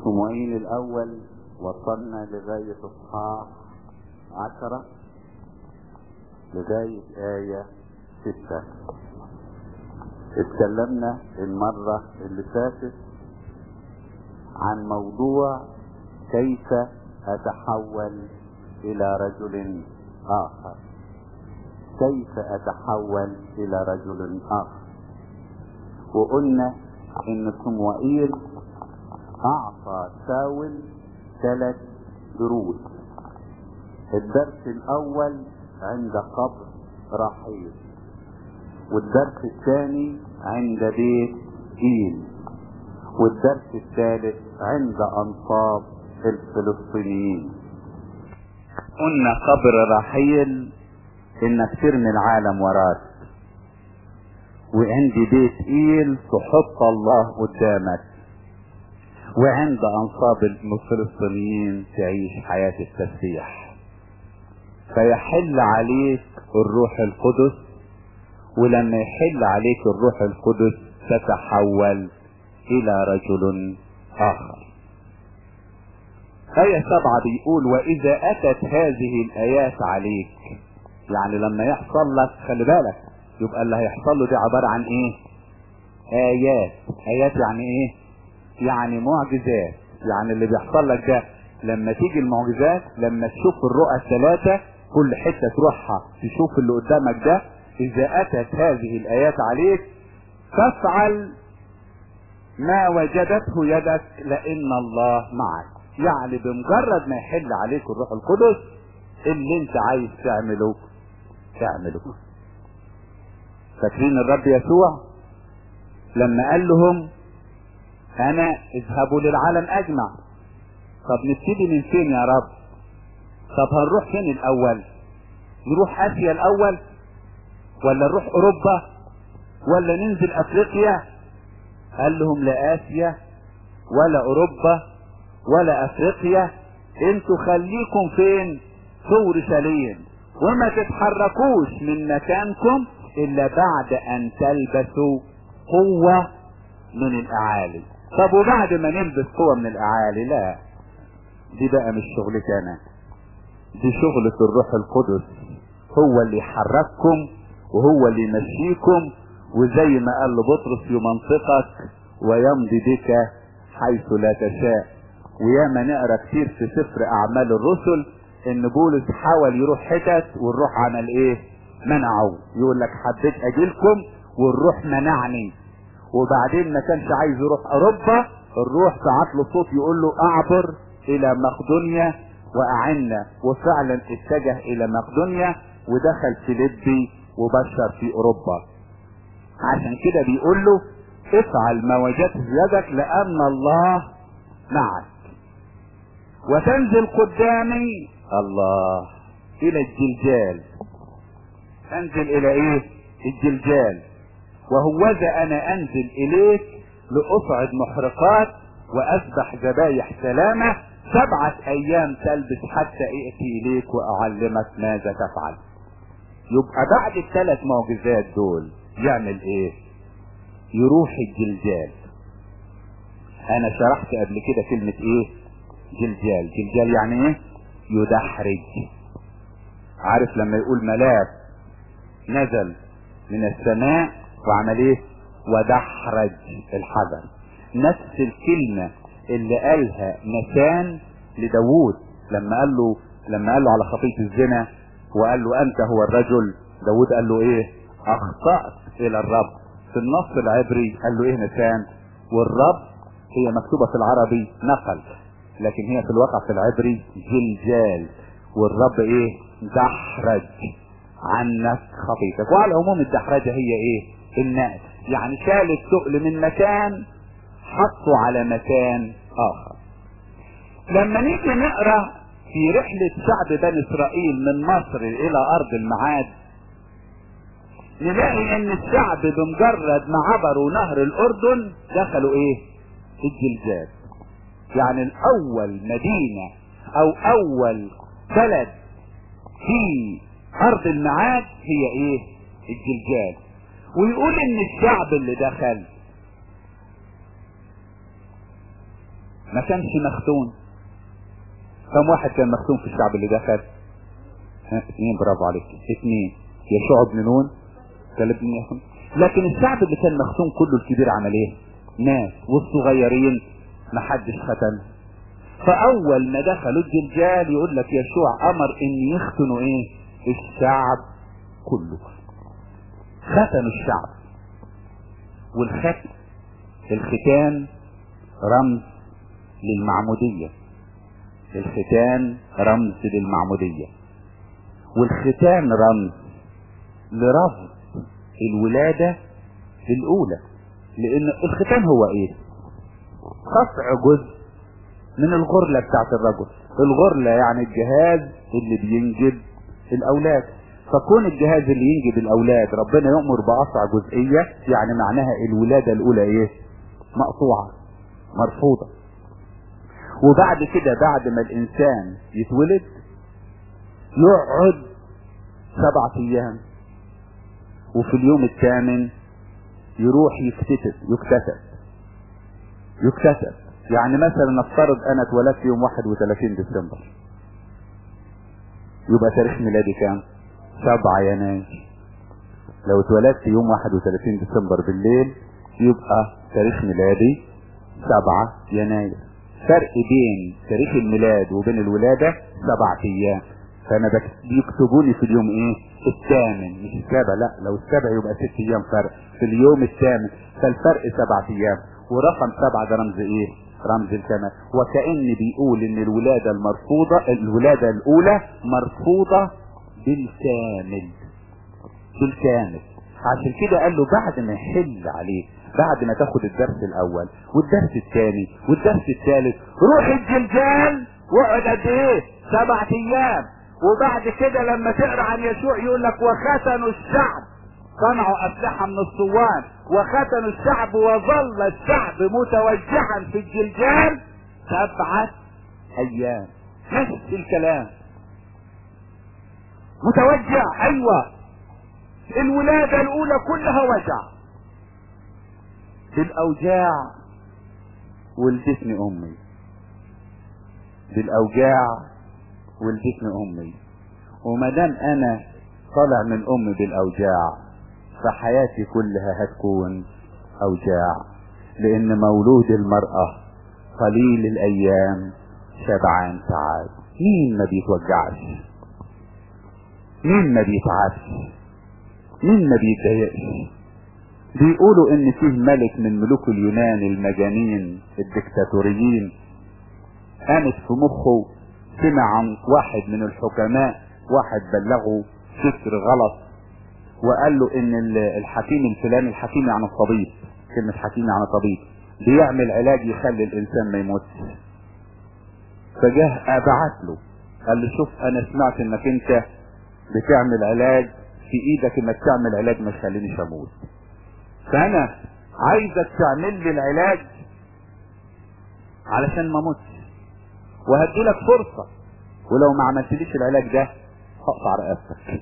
صموئيل الأول وصلنا لغاية إصحاح عشرة لغاية آية ستة اتكلمنا المرة اللي فاتت عن موضوع كيف أتحول إلى رجل آخر كيف أتحول إلى رجل آخر وقلنا إن صموئيل أعطى ساول ثلاث دروس الدرس الأول عند قبر رحيل والدرس الثاني عند بيت إيل والدرس الثالث عند أنصاب الفلسطينيين قلنا قبر رحيل إنك ترمي العالم وراك وعند بيت إيل تحط الله قدامك وعند أنصاب الفلسطينيين تعيش حياة التسبيح فيحل عليك الروح القدس ولما يحل عليك الروح القدس تتحول إلى رجل آخر آية سبعة بيقول وإذا أتت هذه الآيات عليك يعني لما يحصل لك خلي بالك يبقى اللي هيحصل له دي عبارة عن إيه؟ آيات آيات يعني إيه؟ يعني معجزات يعني اللي بيحصل لك ده لما تيجي المعجزات لما تشوف الرؤى الثلاثة كل حتة تروحها تشوف اللي قدامك ده إذا أتت هذه الآيات عليك تفعل ما وجدته يدك لأن الله معك يعني بمجرد ما يحل عليك الروح القدس اللي انت عايز تعمله تعمله فاكرين الرب يسوع لما قال لهم انا اذهبوا للعالم اجمع طب نبتدي من فين يا رب طب هنروح فين الاول نروح اسيا الاول ولا نروح اوروبا ولا ننزل افريقيا قال لهم لا اسيا ولا اوروبا ولا افريقيا انتوا خليكم فين في اورشليم وما تتحركوش من مكانكم الا بعد ان تلبسوا قوة من الاعالي طب وبعد ما نلبس قوة من الاعالي لا دي بقى مش شغلتي انا دي شغلة الروح القدس هو اللي يحرككم وهو اللي يمشيكم وزي ما قال لبطرس يمنطقك ويمضي بك حيث لا تشاء وياما نقرا كتير في سفر اعمال الرسل ان بولس حاول يروح حتت والروح عمل ايه منعه يقول لك حبيت اجيلكم والروح منعني وبعدين ما كانش عايز يروح اوروبا الروح ساعات له صوت يقول له اعبر الى مقدونيا واعنا وفعلا اتجه الى مقدونيا ودخل فيليبي وبشر في اوروبا عشان كده بيقول له افعل ما وجدت في يدك لان الله معك وتنزل قدامي الله الى الجلجال انزل الى ايه الجلجال وهوذا انا انزل اليك لاصعد محرقات واذبح ذبايح سلامة سبعة ايام تلبس حتى ائتي اليك واعلمك ماذا تفعل يبقى بعد الثلاث معجزات دول يعمل ايه يروح الجلجال انا شرحت قبل كده كلمة ايه جلجال جلجال يعني ايه يدحرج عارف لما يقول ملاك نزل من السماء وعمل ايه ودحرج الحجر نفس الكلمة اللي قالها نسان لداوود لما قال له لما قال له على خطية الزنا وقال له انت هو الرجل داوود قال له ايه اخطأت الى الرب في النص العبري قال له ايه نسان والرب هي مكتوبة في العربي نقل لكن هي في الواقع في العبري جلجال والرب ايه دحرج عنك خطيتك وعلى العموم الدحرجة هي ايه النقل يعني شال الثقل من مكان حطه على مكان اخر لما نيجي نقرا في رحلة شعب بني اسرائيل من مصر الى ارض المعاد نلاقي ان الشعب بمجرد ما عبروا نهر الاردن دخلوا ايه الجلجال يعني الاول مدينة او اول بلد في ارض المعاد هي ايه الجلجال ويقول ان الشعب اللي دخل ما كانش مختون كم واحد كان مختون في الشعب اللي دخل ها اثنين برافو عليك اثنين يشوع بن نون ثلاث بن يهون لكن الشعب اللي كان مختون كله الكبير عمل ايه ناس والصغيرين ما حدش ختن فاول ما دخلوا الجلجال يقول لك يشوع امر ان يختنوا ايه الشعب كله ختنوا الشعب والختم الختان رمز للمعمودية الختان رمز للمعمودية والختان رمز لرفض الولادة الأولى لأن الختان هو إيه؟ قطع جزء من الغرلة بتاعت الرجل الغرلة يعني الجهاز اللي بينجب الأولاد فكون الجهاز اللي ينجب الأولاد ربنا يأمر بقطع جزئية يعني معناها الولادة الأولى إيه؟ مقطوعة مرفوضة وبعد كده بعد ما الإنسان يتولد يقعد سبعة أيام وفي اليوم الثامن يروح يكتسب يكتسب يكتسب يعني مثلا نفترض انا اتولدت يوم 31 ديسمبر يبقى تاريخ ميلادي كام 7 يناير لو اتولدت يوم 31 ديسمبر بالليل يبقى تاريخ ميلادي 7 يناير فرق بين تاريخ الميلاد وبين الولادة سبعة ايام فانا بيكتبوني في اليوم ايه الثامن مش السابع لا لو السابع يبقى ست ايام فرق في اليوم الثامن فالفرق سبعة ايام ورقم سبعة ده رمز ايه رمز الكمال وكأن بيقول ان الولادة المرفوضة الولادة الاولى مرفوضة بالكامل بالكامل عشان كده قال له بعد ما يحل عليك بعد ما تاخد الدرس الاول والدرس الثاني والدرس الثالث روح الجلجال واقعد قد ايه سبعة ايام وبعد كده لما تقرا عن يشوع يقول لك وختنوا الشعب صنعوا اسلحه من الصوان وختنوا الشعب وظل الشعب متوجعا في الجلجال سبعة ايام نفس الكلام متوجع ايوه الولادة الاولى كلها وجع بالاوجاع ولدتني امي بالاوجاع ولدتني امي وما دام انا طالع من امي بالاوجاع فحياتي كلها هتكون اوجاع لان مولود المرأة قليل الايام شبعان سعاد مين ما بيتوجعش مين ما بيتعبش مين ما بيتضايقش بيقولوا ان فيه ملك من ملوك اليونان المجانين الدكتاتوريين قامت في مخه سمع عن واحد من الحكماء واحد بلغه فكر غلط وقال له ان الحكيم الفلاني الحكيم يعني الطبيب كلمة حكيم يعني طبيب بيعمل علاج يخلي الانسان ما يموتش فجاه ابعت له قال له شوف انا سمعت انك انت بتعمل علاج في ايدك انك تعمل علاج ما يخلينيش اموت فانا عايزك تعمل لي العلاج علشان ما اموتش وهديلك فرصة ولو ما عملتليش العلاج ده هقطع رقبتك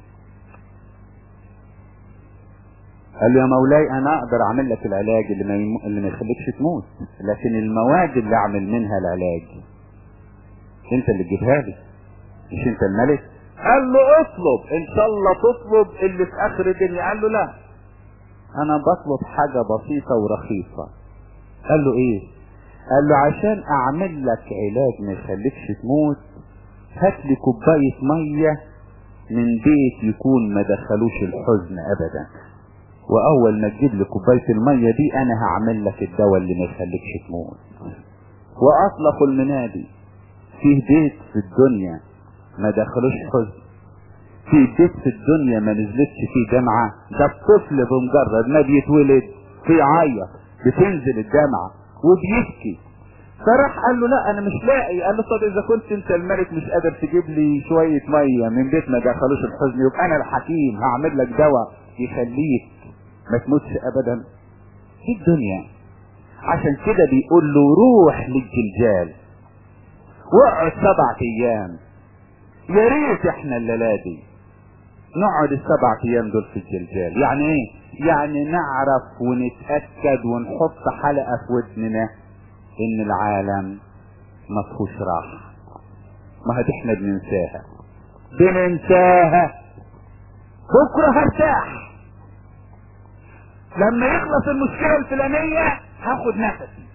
قال له يا مولاي انا اقدر اعمل لك العلاج اللي ما, يم... اللي ما يخليكش تموت لكن المواد اللي اعمل منها العلاج انت اللي تجيبها لي مش انت الملك قال له اطلب ان شاء الله تطلب اللي في اخر الدنيا قال له لا انا بطلب حاجة بسيطة ورخيصة قال له ايه قال له عشان اعمل لك علاج ما يخليكش تموت هات لي كوباية مية من بيت يكون ما دخلوش الحزن ابدا واول ما تجيب لي كوباية المية دي انا هعمل لك الدواء اللي ما يخليكش تموت واطلقوا المنادي فيه بيت في الدنيا ما دخلوش حزن في بيت في الدنيا ما نزلتش فيه دمعة ده الطفل بمجرد ما بيتولد بيعيط بتنزل الدمعة وبيبكي فراح قال له لا انا مش لاقي قال له طب اذا كنت انت الملك مش قادر تجيب لي شوية مية من بيت ما دخلوش الحزن يبقى انا الحكيم هعمل لك دواء يخليك ما تموتش ابدا في الدنيا عشان كده بيقول له روح للجلجال واقعد سبعة ايام يا ريت احنا الليلة دي نقعد السبع ايام دول في الجلجال يعني ايه يعني نعرف ونتأكد ونحط حلقة في ودننا ان العالم ما فيهوش راحة ما هدي احنا بننساها بننساها بكرة هرتاح لما يخلص المشكلة الفلانية هاخد نفسي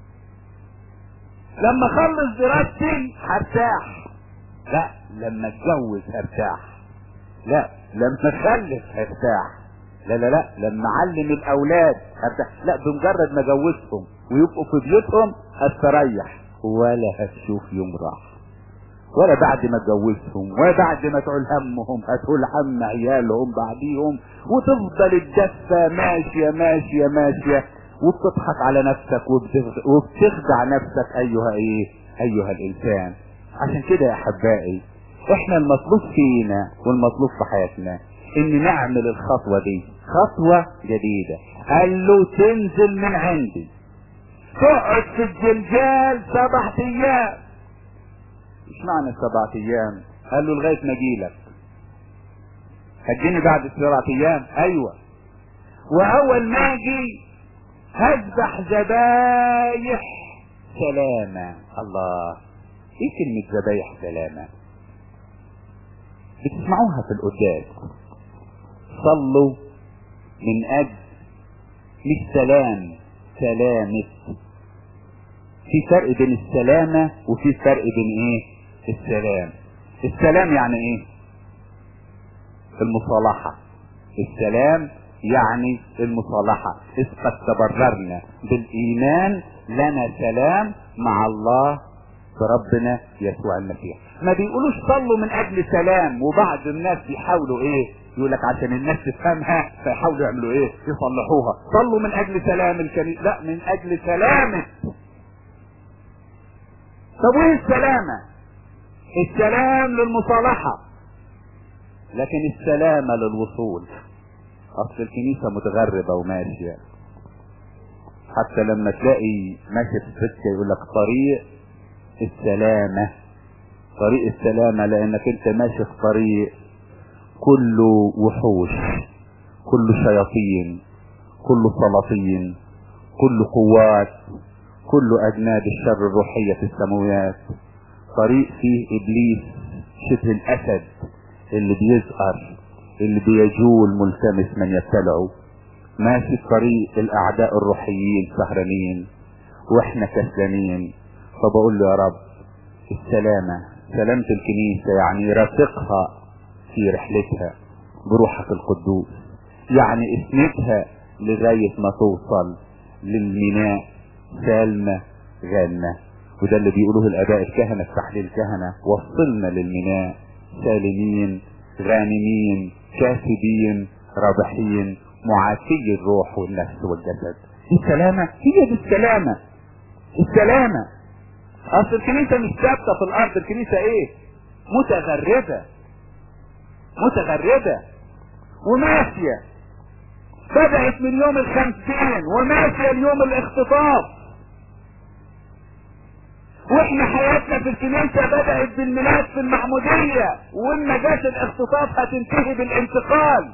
لما اخلص دراستي هرتاح لا لما اتجوز هرتاح لا لما اخلف هرتاح لا لا لا لما اعلم الاولاد هرتاح لا بمجرد ما اجوزهم ويبقوا في بيوتهم هستريح ولا هتشوف يوم راحه ولا بعد ما اتجوزهم ولا بعد ما تعول همهم هتقول هم عيالهم بعديهم وتفضل الدفة ماشية ماشية ماشية وبتضحك على نفسك وبتخدع, وبتخدع نفسك ايها ايه ايها الانسان عشان كده يا احبائي احنا المطلوب فينا والمطلوب في حياتنا ان نعمل الخطوة دي خطوة جديدة قال له تنزل من عندي تقعد في الجلجال سبع ايام ايش معنى سبعة ايام قال له لغاية ما اجيلك هتجيني بعد سبعة ايام ايوه واول ما اجي هذبح ذبايح سلامة الله ايه كلمة ذبايح سلامة بتسمعوها في القداس صلوا من اجل مش سلام سلامة في فرق بين السلامة وفي فرق بين ايه السلام السلام يعني ايه المصالحة السلام يعني المصالحة إذ قد تبررنا بالإيمان لنا سلام مع الله بربنا يسوع المسيح ما بيقولوش صلوا من أجل سلام وبعض الناس يحاولوا إيه يقول لك عشان الناس تفهمها فيحاولوا يعملوا إيه يصلحوها صلوا من أجل سلام الكنيسة لا من أجل سلامة طب وإيه السلامة السلام للمصالحة لكن السلامة للوصول اصل الكنيسة متغربة وماشية حتى لما تلاقي ماشي في السكة يقول لك طريق السلامة طريق السلامة لانك انت ماشي في طريق كله وحوش كله شياطين كله سلاطين كله قوات كله اجناد الشر الروحية في السماوات طريق فيه ابليس شبه الاسد اللي بيزقر اللي بيجول ملتمس من يبتلعه ماشي في طريق الاعداء الروحيين سهرانين واحنا كسلانين فبقول له يا رب السلامة سلامة الكنيسة يعني رافقها في رحلتها بروحك القدوس يعني اسندها لغاية ما توصل للميناء سالمة غانمة وده اللي بيقولوه الاباء الكهنة في تحليل الكهنة وصلنا للميناء سالمين غانمين كاسبين رابحين معافي الروح والنفس والجسد دي السلامة هي دي السلامة السلامة اصل الكنيسة مش ثابتة في الارض الكنيسة ايه متغربة متغربة وماشية بدأت من يوم الخمسين وماشية اليوم الاختطاف واحنا حياتنا في الكنيسة بدأت بالميلاد في المعمودية وإن جاش الاختطاف هتنتهي بالانتقال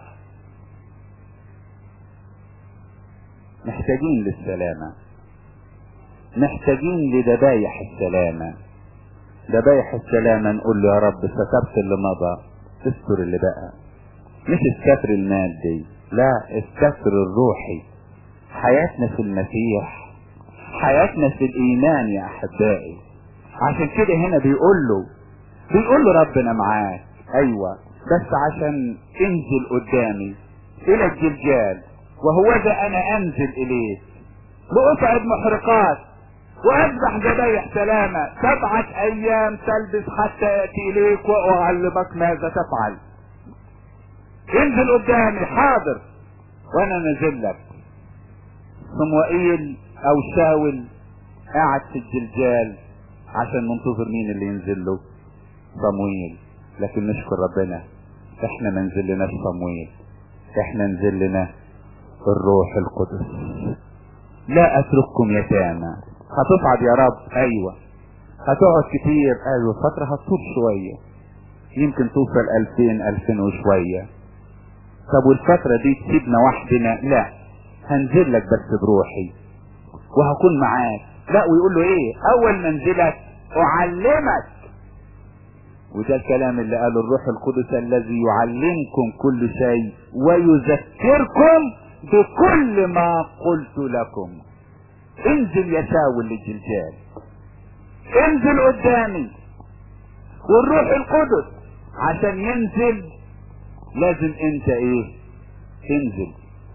محتاجين للسلامة محتاجين لذبايح السلامة ذبايح السلامة نقول له يا رب سترت اللي مضى استر اللي بقى مش الستر المادي لا الستر الروحي حياتنا في المسيح حياتنا في الايمان يا احبائي عشان كده هنا بيقول له بيقول له ربنا معاك ايوه بس عشان انزل قدامي الى الجلجال وهو ذا انا انزل اليك لاصعد محرقات واذبح ذبايح سلامة سبعة ايام تلبس حتى يأتي اليك واعلمك ماذا تفعل انزل قدامي حاضر وانا نازل لك صموئيل او شاول قاعد في الجلجال عشان منتظر مين اللي ينزل له صمويل لكن نشكر ربنا احنا ما نزل لناش صمويل احنا نزل لنا الروح القدس لا اترككم يتامى هتصعد يا رب ايوه هتقعد كتير ايوه فترة هتطول شوية يمكن توصل الفين الفين وشوية طب والفترة دي تسيبنا وحدنا لا هنزل لك بس بروحي وهكون معاك لا ويقول له ايه اول ما انزلك اعلمك وده الكلام اللي قاله الروح القدس الذي يعلمكم كل شيء ويذكركم بكل ما قلت لكم انزل يا شاول للجلجال انزل قدامي والروح القدس عشان ينزل لازم انت ايه تنزل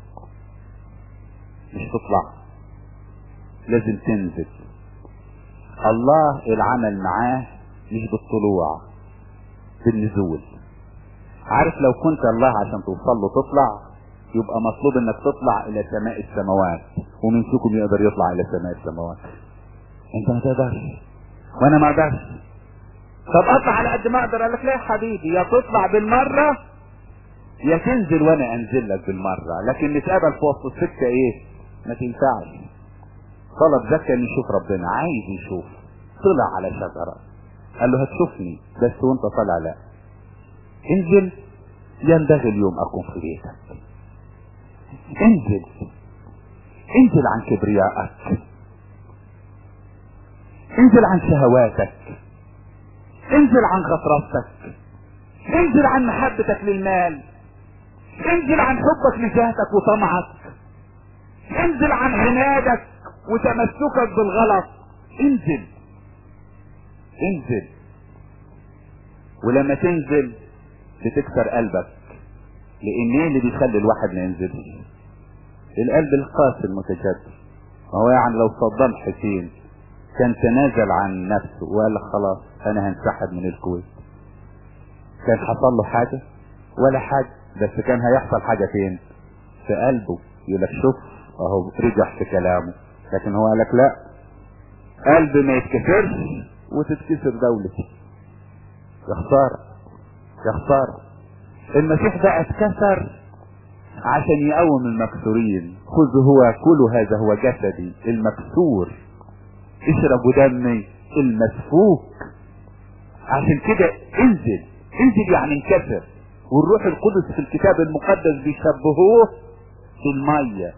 مش تطلع لازم تنزل الله العمل معاه مش بالطلوع بالنزول عارف لو كنت الله عشان توصل له تطلع يبقى مطلوب انك تطلع الى سماء السماوات ومن فيكم يقدر يطلع الى سماء السماوات انت ما تقدرش وانا ما اقدرش طب اطلع على قد ما اقدر قال لك لا يا حبيبي يا تطلع بالمره يا تنزل وانا انزل لك بالمره لكن نتقابل في وسط السكه ايه ما تنفعش طلب زكا ان يشوف ربنا عايز يشوف طلع على شجره قال له هتشوفني بس وانت طالع لا انزل ينبغي اليوم اكون في بيتك انزل انزل عن كبريائك انزل عن شهواتك انزل عن غطرستك انزل عن محبتك للمال انزل عن حبك لذاتك وطمعك انزل عن عنادك وتمسكك بالغلط انزل انزل ولما تنزل بتكسر قلبك لان ايه اللي بيخلي الواحد ما ينزلش القلب القاسي المتجدد ما هو يعني لو صدام حسين كان تنازل عن نفسه وقال لك خلاص انا هنسحب من الكويت كان حصل له حاجة ولا حاجة بس كان هيحصل حاجة فين في قلبه يقول لك شوف اهو رجع في كلامه لكن هو قال لك لا قلب ما يتكسرش وتتكسر دولتي يا خسارة يا خسارة المسيح ده اتكسر عشان يقوم المكسورين خذوا هو كلوا هذا هو جسدي المكسور اشربوا دمي المسفوك عشان كده انزل انزل يعني انكسر والروح القدس في الكتاب المقدس بيشبهوه في المية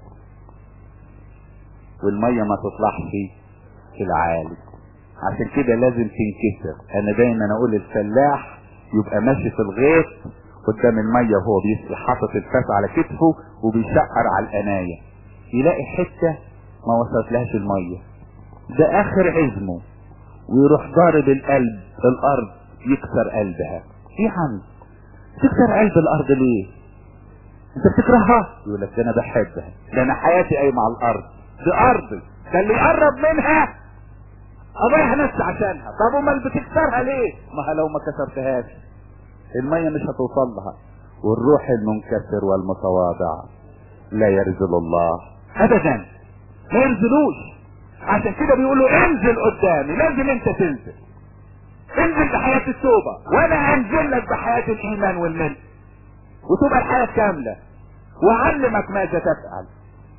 والمية ما تطلعش في العالي عشان كده لازم تنكسر انا دايما اقول الفلاح يبقى ماشي في الغيط قدام المية وهو بيسقي حاطط الفاس على كتفه وبيشقر على القناية يلاقي حتة ما وصلت لهاش المية ده اخر عزمه ويروح ضارب القلب الارض يكسر قلبها ايه عم تكسر قلب الارض ليه انت بتكرهها يقول لك انا بحبها ده انا حياتي قايمه على الارض دي ارضي فاللي يقرب منها اضيع نفسي عشانها طب امال بتكسرها ليه ما لو ما كسرتهاش المية مش هتوصل لها والروح المنكسر والمتواضع لا يرزل الله ابدا ما يرزلوش عشان كده بيقولوا انزل قدامي لازم انت تنزل انزل بحياة التوبة وانا انزل لك بحياة الايمان والملك وتبقى الحياة كاملة وعلمك ماذا تفعل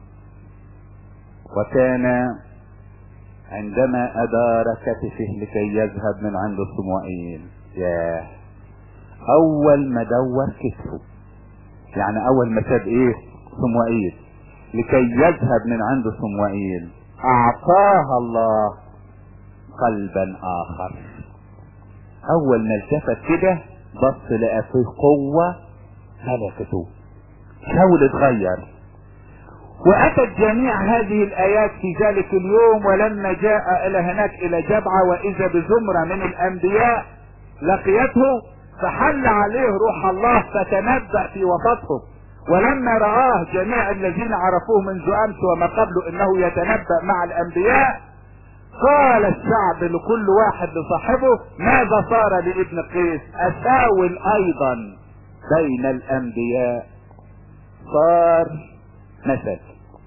وكان عندما ادار كتفه لكي يذهب من عند صموئيل ياه اول ما دور كتفه يعني اول ما ساب ايه صموئيل لكي يذهب من عند صموئيل اعطاها الله قلبا اخر اول ما التفت كده بص لقى فيه قوة ملكته شاول اتغير واتت جميع هذه الايات في ذلك اليوم ولما جاء الى هناك الى جبعة واذا بزمرة من الانبياء لقيته فحل عليه روح الله فتنبأ في وسطهم ولما رآه جميع الذين عرفوه منذ امس وما قبله انه يتنبأ مع الانبياء قال الشعب لكل واحد لصاحبه ماذا صار لابن قيس اساول ايضا بين الانبياء صار مثل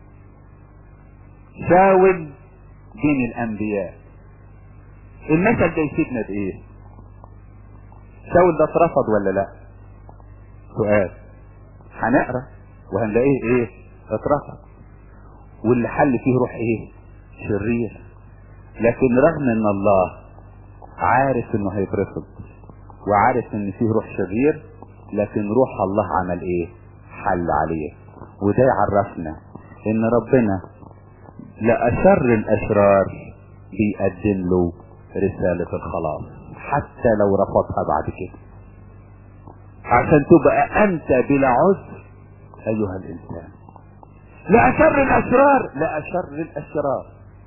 شاول بين الانبياء المثل ده يفيدنا بايه شاول ده اترفض ولا لا سؤال هنقرا وهنلاقيه ايه اترفض واللي حل فيه روح ايه شرير لكن رغم ان الله عارف انه هيترفض وعارف ان فيه روح شرير لكن روح الله عمل ايه حل عليه وده يعرفنا ان ربنا لأشر الاشرار بيقدم له رسالة الخلاص حتى لو رفضها بعد كده عشان تبقى انت بلا عذر ايها الانسان لا اشر الاشرار لا اشر الاشرار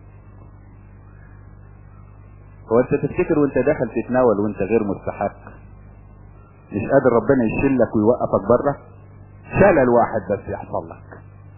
هو انت تفتكر وانت داخل تتناول وانت غير مستحق مش قادر ربنا يشيلك ويوقفك بره شلل واحد بس يحصل لك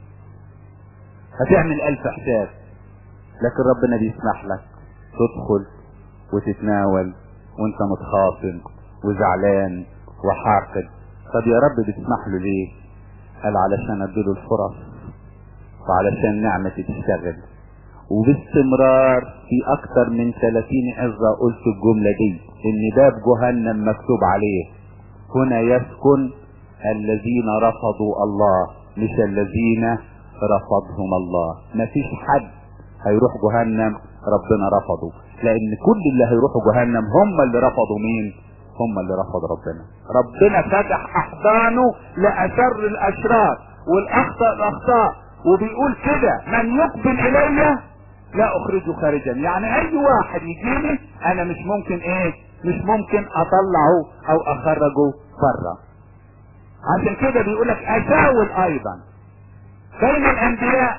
هتعمل الف حساب لكن ربنا بيسمح لك تدخل وتتناول وانت متخاصم وزعلان وحاقد طب يا رب بتسمح له ليه قال علشان اديله الفرص وعلشان نعمتي تشتغل وباستمرار في اكتر من 30 عظة قلت الجملة دي ان باب جهنم مكتوب عليه هنا يسكن الذين رفضوا الله مش الذين رفضهم الله مفيش حد هيروح جهنم ربنا رفضه لان كل اللي هيروحوا جهنم هم اللي رفضوا مين هم اللي رفضوا ربنا ربنا فتح احضانه لاشر الاشرار والاخطاء الاخطاء وبيقول كده من يقبل الي لا اخرجه خارجا يعني اي واحد يجيني انا مش ممكن ايه مش ممكن اطلعه او اخرجه بره عشان كده بيقولك اشاول ايضا بين الانبياء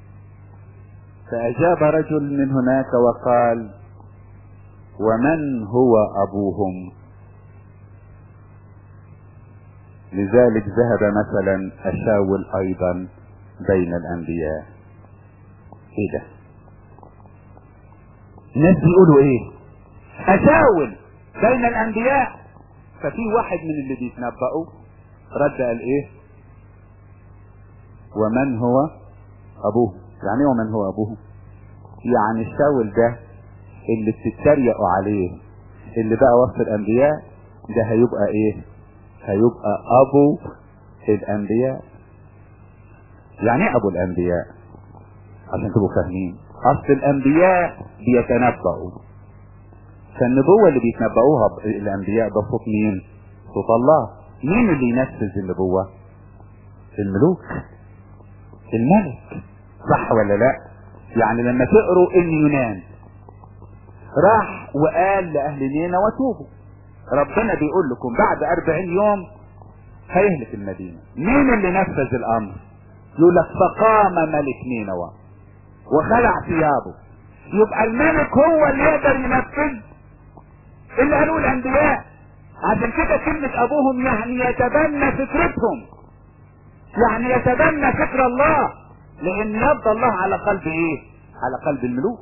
فاجاب رجل من هناك وقال ومن هو ابوهم لذلك ذهب مثلا اشاول ايضا بين الانبياء ايه ده الناس بيقولوا ايه اشاول بين الانبياء ففي واحد من اللي بيتنبأوا رد قال ايه ومن هو ابوه يعني ايه ومن هو ابوه يعني الشاول ده اللي بتتريقوا عليه اللي بقى وسط الانبياء ده هيبقى ايه هيبقى ابو الانبياء يعني ايه ابو الانبياء عشان تبقوا فاهمين اصل الانبياء بيتنبأوا فالنبوة اللي بيتنبأوها الانبياء ده صوت مين صوت الله مين اللي ينفذ النبوة الملوك الملك صح ولا لا يعني لما تقروا ان يونان راح وقال لاهل نينا وتوبوا ربنا بيقول لكم بعد اربعين يوم هيهلك المدينة مين اللي نفذ الامر يقول لك فقام ملك نينوى وخلع ثيابه يبقى الملك هو اللي يقدر ينفذ اللي قالوه الانبياء عشان كده كلمة ابوهم يعني يتبنى فكرتهم يعني يتبنى فكر الله لان يد الله على قلب ايه على قلب الملوك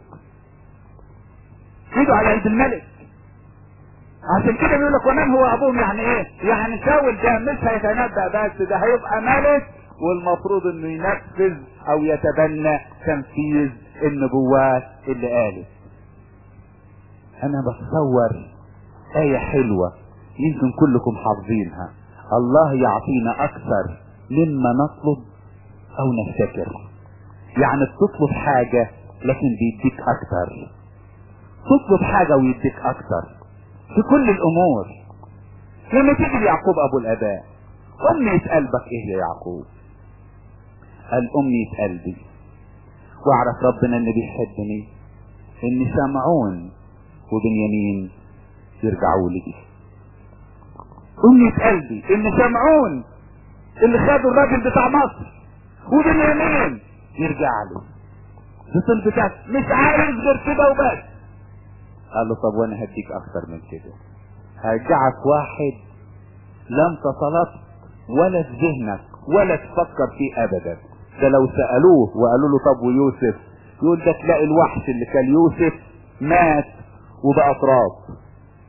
ايده على قلب الملك عشان كده بيقول لك ومن هو ابوهم يعني ايه يعني شاول ده مش هيتنبأ بس ده هيبقى ملك والمفروض انه ينفذ او يتبنى تنفيذ النبوات اللي قالت انا بتصور ايه حلوة يمكن كلكم حافظينها الله يعطينا اكثر مما نطلب او نفتكر يعني بتطلب حاجة لكن بيديك اكثر تطلب حاجة ويديك اكثر في كل الامور لما تيجي ليعقوب ابو الاباء امنية قلبك ايه يا يعقوب قال امنية قلبي واعرف ربنا ان بيحبني ان سمعون وبنيامين يرجعوا لي امنية قلبي ان سمعون اللي خدوا الراجل بتاع مصر وبنيامين يرجع له دي طلبتك مش عايز غير كده وبس قال له طب وانا هديك اكتر من كده هرجعك واحد لا انت طلبت ولا في ذهنك ولا تفكر فيه ابدا ده لو سألوه وقالوا له طب ويوسف يقول ده تلاقي الوحش اللي كان يوسف مات وبقى تراب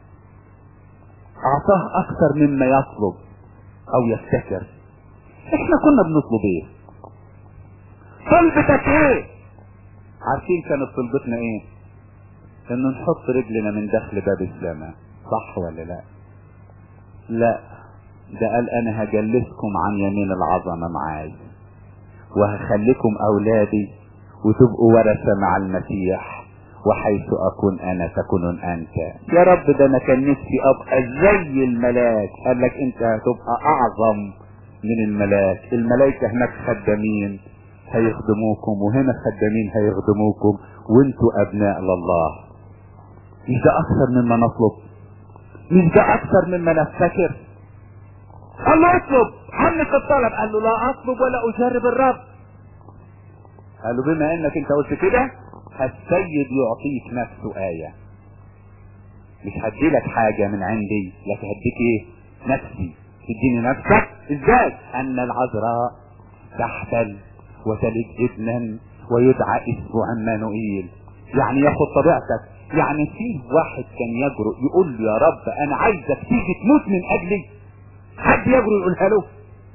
اعطاه اكتر مما يطلب او يفتكر احنا كنا بنطلب ايه طلبتك ايه عارفين كانت طلبتنا ايه ان نحط رجلنا من داخل باب السماء صح ولا لا لا ده قال انا هجلسكم عن يمين العظمة معاي وهخليكم اولادي وتبقوا ورثة مع المسيح وحيث اكون انا تكون انت يا رب ده انا كان نفسي ابقى زي الملاك قال لك انت هتبقى اعظم من الملاك الملائكة هناك خدامين هيخدموكم وهنا خدامين هيخدموكم وانتوا ابناء لله مش ده اكثر مما نطلب مش ده اكثر مما نفتكر قال له اطلب عنك الطلب قال له لا اطلب ولا اجرب الرب قال له بما انك انت قلت كده السيد يعطيك نفسه آية مش هديلك حاجة من عندي لكن هديك ايه نفسي تديني نفسك ازاي ان العذراء تحبل وتلد ابنا ويدعى اسمه عمانوئيل يعني ياخد طبيعتك يعني فيه واحد كان يجرؤ يقول له يا رب انا عايزك تيجي تموت من اجلي حد يجرؤ يقولها له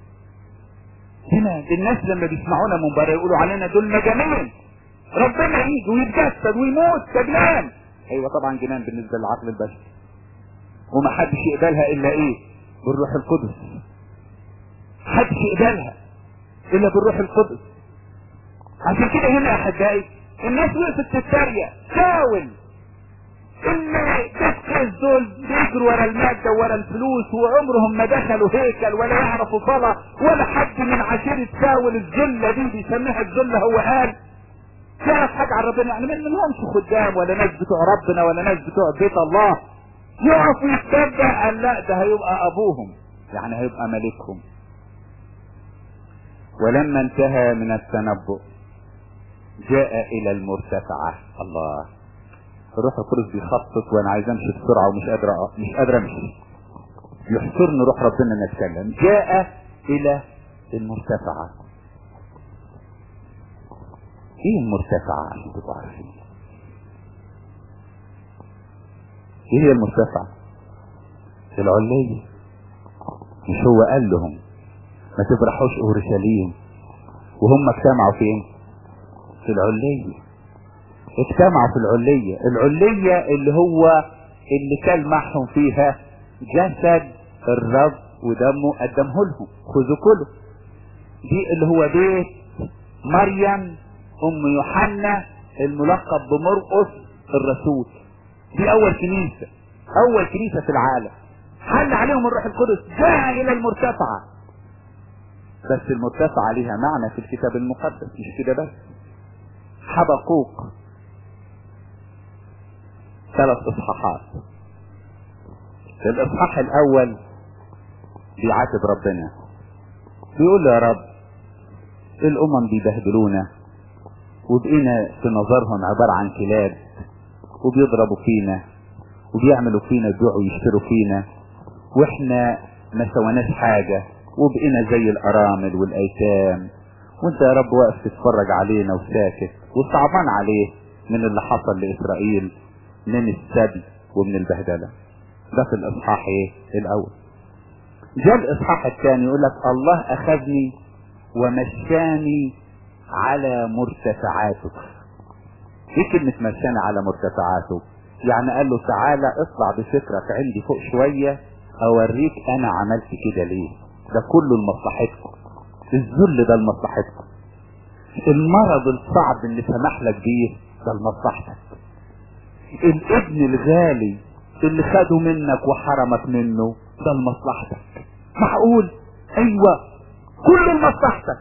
هنا الناس لما بيسمعونا من بره يقولوا علينا دول مجانين ربنا يجي ويتجسد ويموت كجنان ايوه طبعا جنان بالنسبه للعقل البشري وما حدش يقبلها الا ايه بالروح القدس حدش يقبلها الا بالروح القدس عشان كده هنا يا احبائي الناس وقفت تتريق حاول ان تسقي دول بيجروا ورا المادة ورا الفلوس وعمرهم ما دخلوا هيكل ولا يعرفوا صلاة ولا حد من عشيرة ساول الذلة دي بيسميها الذلة هو قال يعرف حاجة عن ربنا يعني من منهمش خدام ولا ناس بتوع ربنا ولا ناس بتوع بيت الله يقف ويتبع قال لا ده هيبقى ابوهم يعني هيبقى ملكهم ولما انتهى من التنبؤ جاء الى المرتفعة الله الروح القدس بيخطط وانا عايز امشي بسرعة ومش قادر مش قادر امشي يحصرني روح ربنا ان اتكلم جاء الى المرتفعة ايه المرتفعة عشان تبقوا عارفين ايه هي المرتفعة العلية مش هو قال لهم ما تفرحوش اورشليم وهم اجتمعوا فين في العلية اجتمعوا في العلية العلية اللي هو اللي كان معهم فيها جسد الرب ودمه قدمه لهم خذوا كله دي اللي هو بيت مريم ام يوحنا الملقب بمرقس الرسول دي اول كنيسة اول كنيسة في العالم حل عليهم الروح القدس جاء الى المرتفعة بس المرتفعة ليها معنى في الكتاب المقدس مش كده بس حبقوق ثلاث اصحاحات الاصحاح الاول بيعاتب ربنا بيقول له يا رب الامم بيبهدلونا وبقينا في نظرهم عبارة عن كلاب وبيضربوا فينا وبيعملوا فينا بيوع ويشتروا فينا واحنا ما سويناش حاجة وبقينا زي الارامل والايتام وانت يا رب واقف تتفرج علينا وساكت وصعبان عليه من اللي حصل لاسرائيل من السبي ومن البهدلة ده في الاصحاح ايه الاول جاء الاصحاح الثاني يقول لك الله اخذني ومشاني على مرتفعاتك ايه كلمة مشاني على مرتفعاته يعني قال له تعالى اطلع بفكرك عندي فوق شوية اوريك انا عملت كده ليه ده كله لمصلحتكم الذل ده لمصلحتكم المرض الصعب اللي سمح لك بيه ده لمصلحتك الابن الغالي اللي خده منك وحرمك منه ده لمصلحتك معقول ايوه كله لمصلحتك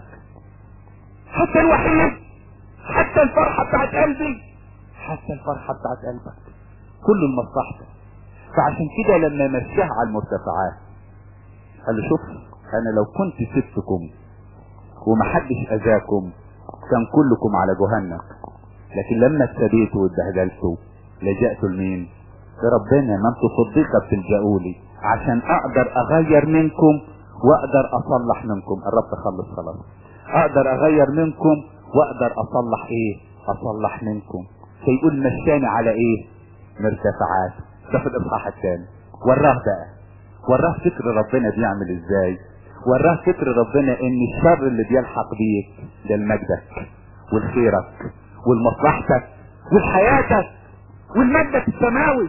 حتى الوحيد حتى الفرحة بتاعت قلبي حتى الفرحة بتاعت قلبك كله لمصلحتك فعشان كده لما مشاه على المرتفعات قال له شوف انا لو كنت سبتكم ومحدش اذاكم كان كلكم على جهنم لكن لما اتسبيتوا واتبهدلتوا لجأتوا لمين لربنا ما انتوا صديقة بتلجأوا لي عشان اقدر اغير منكم واقدر اصلح منكم الرب خلص خلاص اقدر اغير منكم واقدر اصلح ايه اصلح منكم فيقول مشاني على ايه مرتفعات ده في الاصحاح الثاني وراه بقى وراه فكر ربنا بيعمل ازاي وراه فكر ربنا ان الشر اللي بيلحق بيك ده لمجدك والخيرك والمصلحتك والحياتك والمجدك السماوي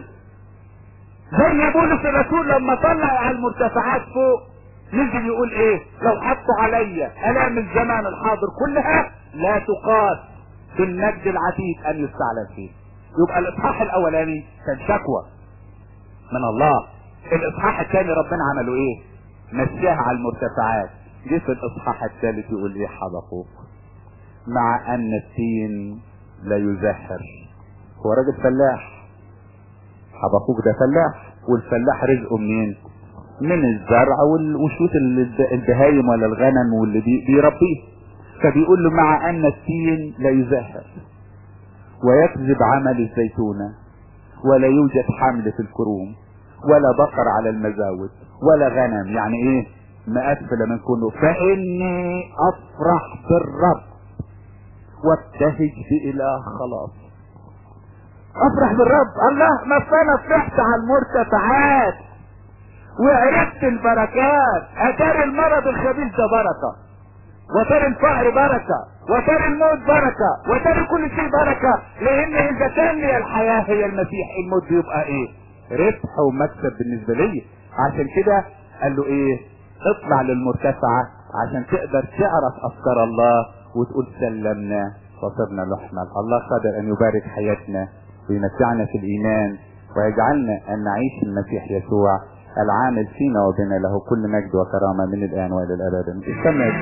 زي ما بولس الرسول لما طلع على المرتفعات فوق نزل يقول ايه لو حطوا عليا الام الزمان الحاضر كلها لا تقاس في المجد العتيد ان يستعلن فيه يبقى الاصحاح الاولاني كان شكوى من الله الاصحاح الثاني ربنا عمله ايه مشاها على المرتفعات جه في الاصحاح الثالث يقول ايه حدقوا مع ان التين لا يزهر هو راجل فلاح طب اخوك ده فلاح والفلاح رزقه منين من الزرع وشوت البهايم ولا الغنم واللي بي بيربيه فبيقول له مع ان التين لا يزهر ويكذب عمل الزيتونة ولا يوجد حمل في الكروم ولا بقر على المزاود ولا غنم يعني ايه مقفلة من كله فاني افرح بالرب وابتهج بإله خلاص افرح بالرب الله ما انا فرحت على المرتفعات وعرفت البركات اتاري المرض الخبيث ده بركة وترى الفقر بركة وترى الموت بركة وترى كل شيء بركة لان اذا كان لي الحياة هي المسيح الموت بيبقى ايه ربح ومكسب بالنسبة لي عشان كده قال له ايه اطلع للمرتفعة عشان تقدر تعرف افكار الله وتقول سلمنا وصرنا لحمل الله قادر ان يبارك حياتنا ويمتعنا في الايمان ويجعلنا ان نعيش المسيح يسوع العامل فينا وبنا له كل مجد وكرامة من الآن وإلى الأبد استمر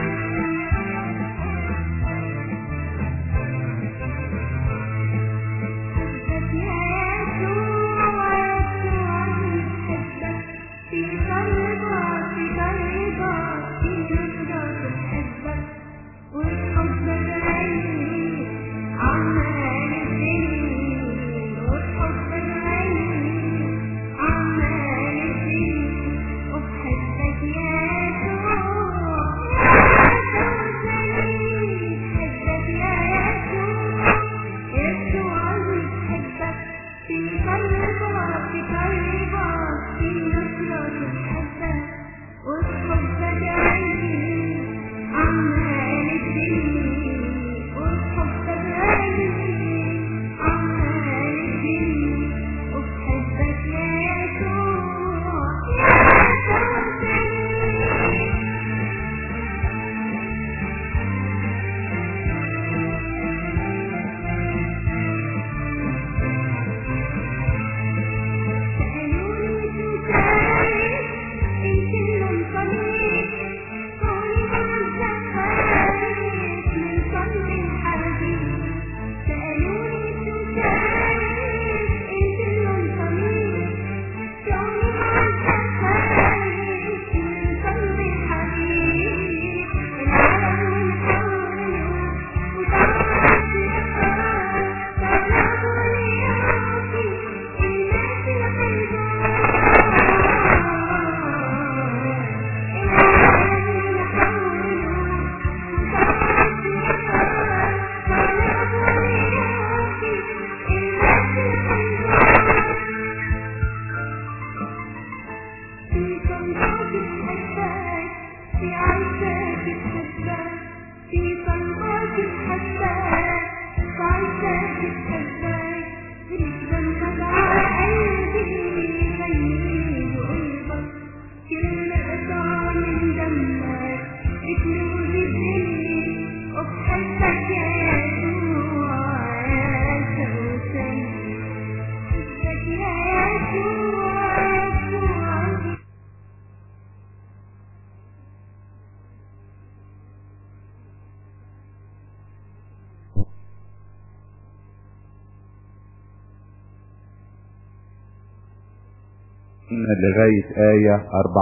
لغاية آية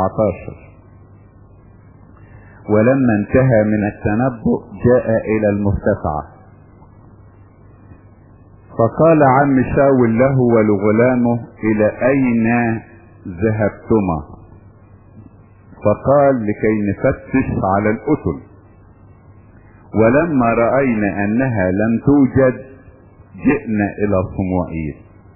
14 ولما انتهى من التنبؤ جاء إلى المرتفعة فقال عم شاول له ولغلامه إلى أين ذهبتما فقال لكي نفتش على الأتل ولما رأينا أنها لم توجد جئنا إلى صموئيل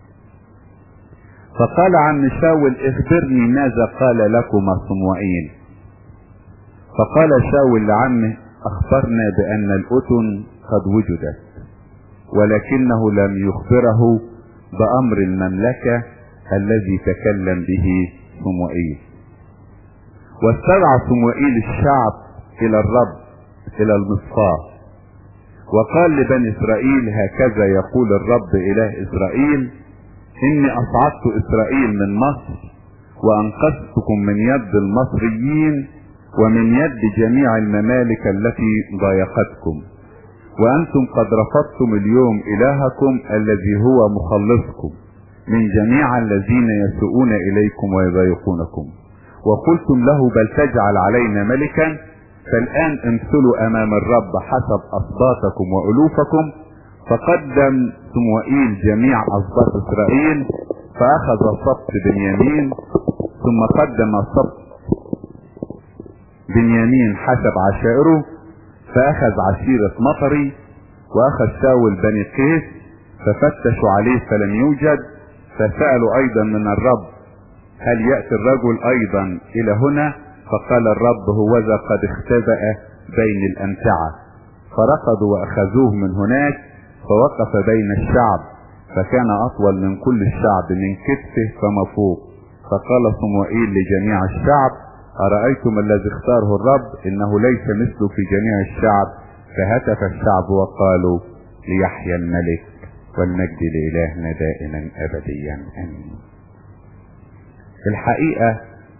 فقال عم شاول اخبرني ماذا قال لكما صموئيل فقال شاول لعمه اخبرنا بان الاتن قد وجدت ولكنه لم يخبره بامر المملكة الذي تكلم به صموئيل واستدعى صموئيل الشعب الى الرب الى المصفاه وقال لبني اسرائيل هكذا يقول الرب اله اسرائيل اني اصعدت اسرائيل من مصر وانقذتكم من يد المصريين ومن يد جميع الممالك التي ضايقتكم وانتم قد رفضتم اليوم الهكم الذي هو مخلصكم من جميع الذين يسوءون إليكم ويضايقونكم وقلتم له بل تجعل علينا ملكا فالآن امثلوا أمام الرب حسب أصباطكم وألوفكم فقدم سموئيل جميع أصباط إسرائيل فأخذ سبط بنيامين ثم قدم سبط بنيامين حسب عشائره فأخذ عشيرة مطري وأخذ شاول بني قيس ففتشوا عليه فلم يوجد فسألوا أيضا من الرب هل يأتي الرجل أيضا إلى هنا فقال الرب هوذا قد اختبأ بين الأمتعة فرقدوا وأخذوه من هناك فوقف بين الشعب فكان أطول من كل الشعب من كتفه فما فوق فقال صموئيل لجميع الشعب أرأيتم الذي اختاره الرب إنه ليس مثله في جميع الشعب فهتف الشعب وقالوا ليحيى الملك والمجد لإلهنا دائما أبديا آمين الحقيقة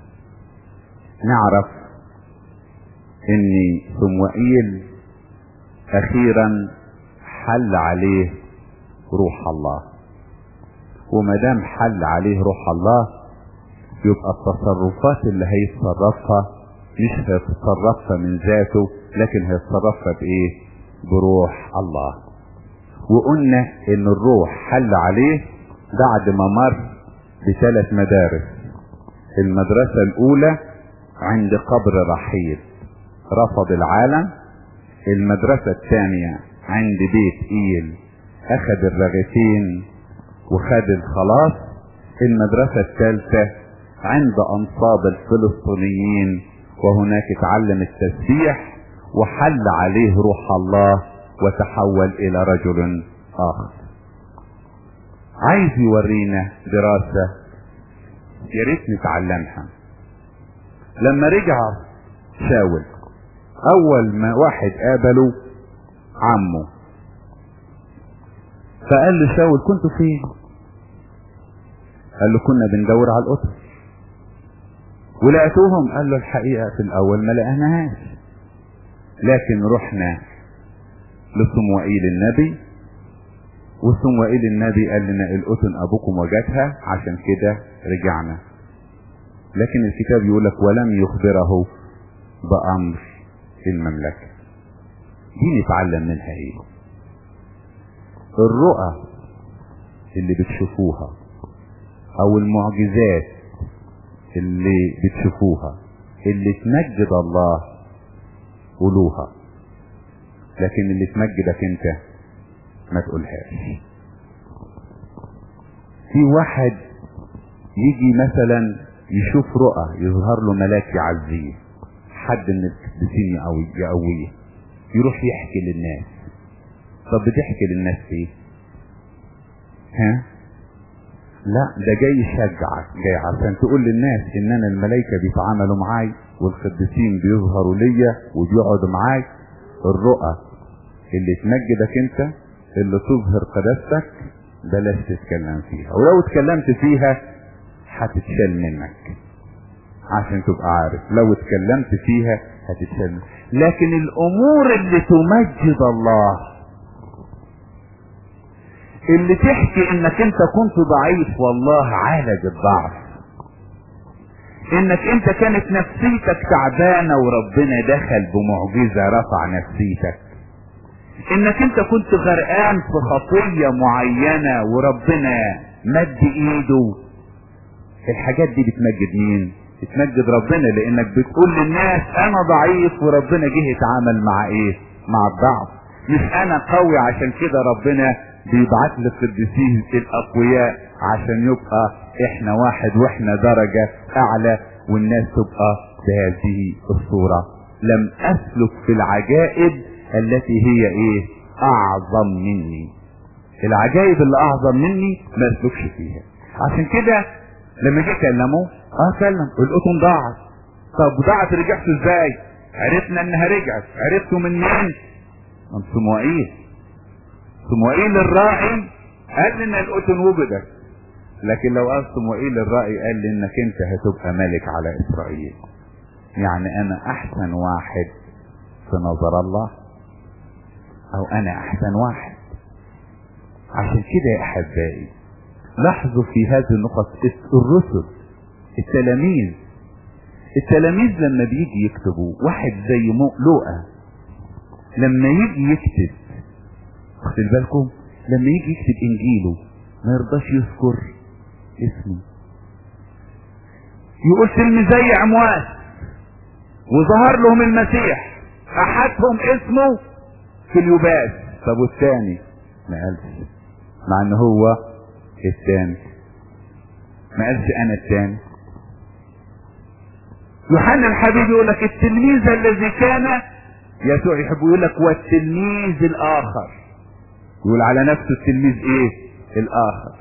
نعرف ان صموئيل اخيرا حل عليه روح الله وما دام حل عليه روح الله يبقى التصرفات اللي هيتصرفها مش هيتصرفها من ذاته لكن هيتصرفها بايه بروح الله وقلنا ان الروح حل عليه بعد ما مر بثلاث مدارس المدرسة الاولى عند قبر رحيل رفض العالم المدرسة الثانية عند بيت ايل اخذ الرغيفين وخد الخلاص المدرسة الثالثة عند انصاب الفلسطينيين وهناك اتعلم التسبيح وحل عليه روح الله وتحول الى رجل اخر عايز يورينا دراسة يا ريت نتعلمها لما رجع شاول اول ما واحد قابله عمه فقال له شاول كنت فين قال له كنا بندور على القطر ولقيتوهم قال له الحقيقة في الاول ما لقيناهاش لكن رحنا لصموئيل النبي وصموئيل النبي قال لنا القطن ابوكم وجدها عشان كده رجعنا لكن الكتاب يقول لك ولم يخبره بأمر المملكة دي نتعلم منها ايه الرؤى اللي بتشوفوها او المعجزات اللي بتشوفوها اللي تمجد الله قولوها لكن اللي تمجدك انت ما تقولهاش في واحد يجي مثلا يشوف رؤى يظهر له ملاك يعزيه حد من القديسين يقويه يروح يحكي للناس طب بتحكي للناس ايه ها لا ده جاي يشجعك جاي عشان تقول للناس ان انا الملائكة بيتعاملوا معاي والقديسين بيظهروا ليا وبيقعدوا معاي الرؤى اللي تمجدك انت اللي تظهر قداستك بلاش تتكلم فيها ولو اتكلمت فيها هتتشال منك عشان تبقى عارف لو اتكلمت فيها هتتشال منك. لكن الامور اللي تمجد الله اللي تحكي انك انت كنت ضعيف والله عالج الضعف انك انت كانت نفسيتك تعبانة وربنا دخل بمعجزة رفع نفسيتك انك انت كنت غرقان في خطية معينة وربنا مد ايده الحاجات دي بتمجد مين بتمجد ربنا لانك بتقول للناس انا ضعيف وربنا جه يتعامل مع ايه مع الضعف مش انا قوي عشان كده ربنا بيبعت لي القديسين الاقوياء عشان يبقى احنا واحد واحنا درجة اعلى والناس تبقى بهذه الصورة لم اسلك في العجائب التي هي ايه اعظم مني العجائب اللي اعظم مني ما اسلكش فيها عشان كده لما جه كلمه اه كلم القطن ضاعت طب ضاعت رجعت ازاي عرفنا انها رجعت عرفتوا من مين من صموئيل صموئيل الراعي قال لنا القطن وجدت لكن لو قال صموئيل الراعي قال لي انك انت هتبقى ملك على اسرائيل يعني انا احسن واحد في نظر الله او انا احسن واحد عشان كده يا احبائي لاحظوا في هذه النقط الرسل التلاميذ التلاميذ لما بيجي يكتبوا واحد زي لوقا لما يجي يكتب واخد بالكم لما يجي يكتب انجيله ما يرضاش يذكر اسمه يقول تلميذي اموات وظهر لهم المسيح احدهم اسمه في اليباس طب والثاني ما قالش مع ان هو الثاني ما قالش انا الثاني يوحنا الحبيب يقول لك التلميذ الذي كان يسوع يحب يقول لك والتلميذ الاخر يقول على نفسه التلميذ ايه الاخر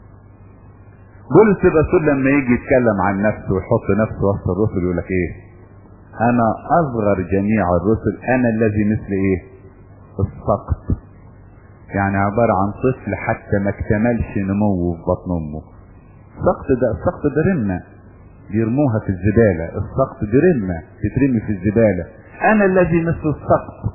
بولس الرسول لما يجي يتكلم عن نفسه ويحط نفسه وسط الرسل يقول لك ايه انا اصغر جميع الرسل انا الذي مثل ايه السقط يعني عبارة عن طفل حتى ما اكتملش نموه في بطن امه السقط ده السقط ده رمة بيرموها في الزبالة السقط دي رمة تترمي في الزبالة انا الذي مثل السقط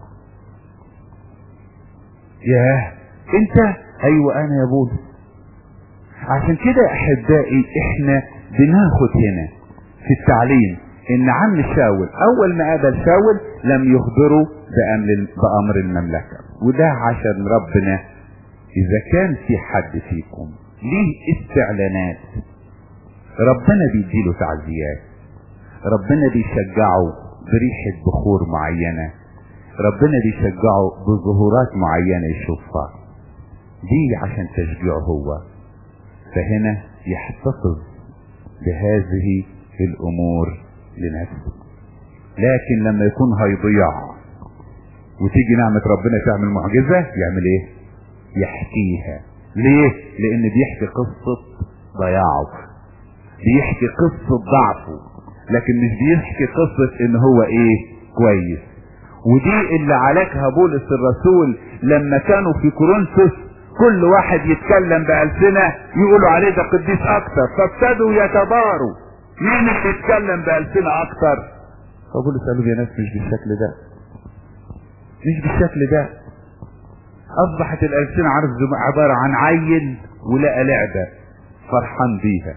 ياه انت ايوه انا يا بولس عشان كده احبائي احنا بناخد هنا في التعليم ان عم شاول اول ما قابل شاول لم يخبره بامر بامر المملكه وده عشان ربنا اذا كان في حد فيكم ليه استعلانات ربنا بيديله تعزيات ربنا بيشجعه بريحة بخور معينة ربنا بيشجعه بظهورات معينة يشوفها دي عشان تشجيعه هو فهنا يحتفظ بهذه الامور لنفسه لكن لما يكون هيضيع وتيجي نعمة ربنا تعمل معجزة يعمل ايه يحكيها ليه لان بيحكي قصة ضياعه بيحكي قصة ضعفه لكن مش بيحكي قصة ان هو ايه كويس ودي اللي عالجها بولس الرسول لما كانوا في كورنثوس كل واحد يتكلم بألسنة يقولوا عليه ده قديس اكتر فابتدوا يتباروا مين اللي يتكلم بألسنة اكتر فبولس قالوا يا ناس مش بالشكل ده مش بالشكل ده اصبحت الألسنة عارف عبارة عن عيل ولقى لعبة فرحان بيها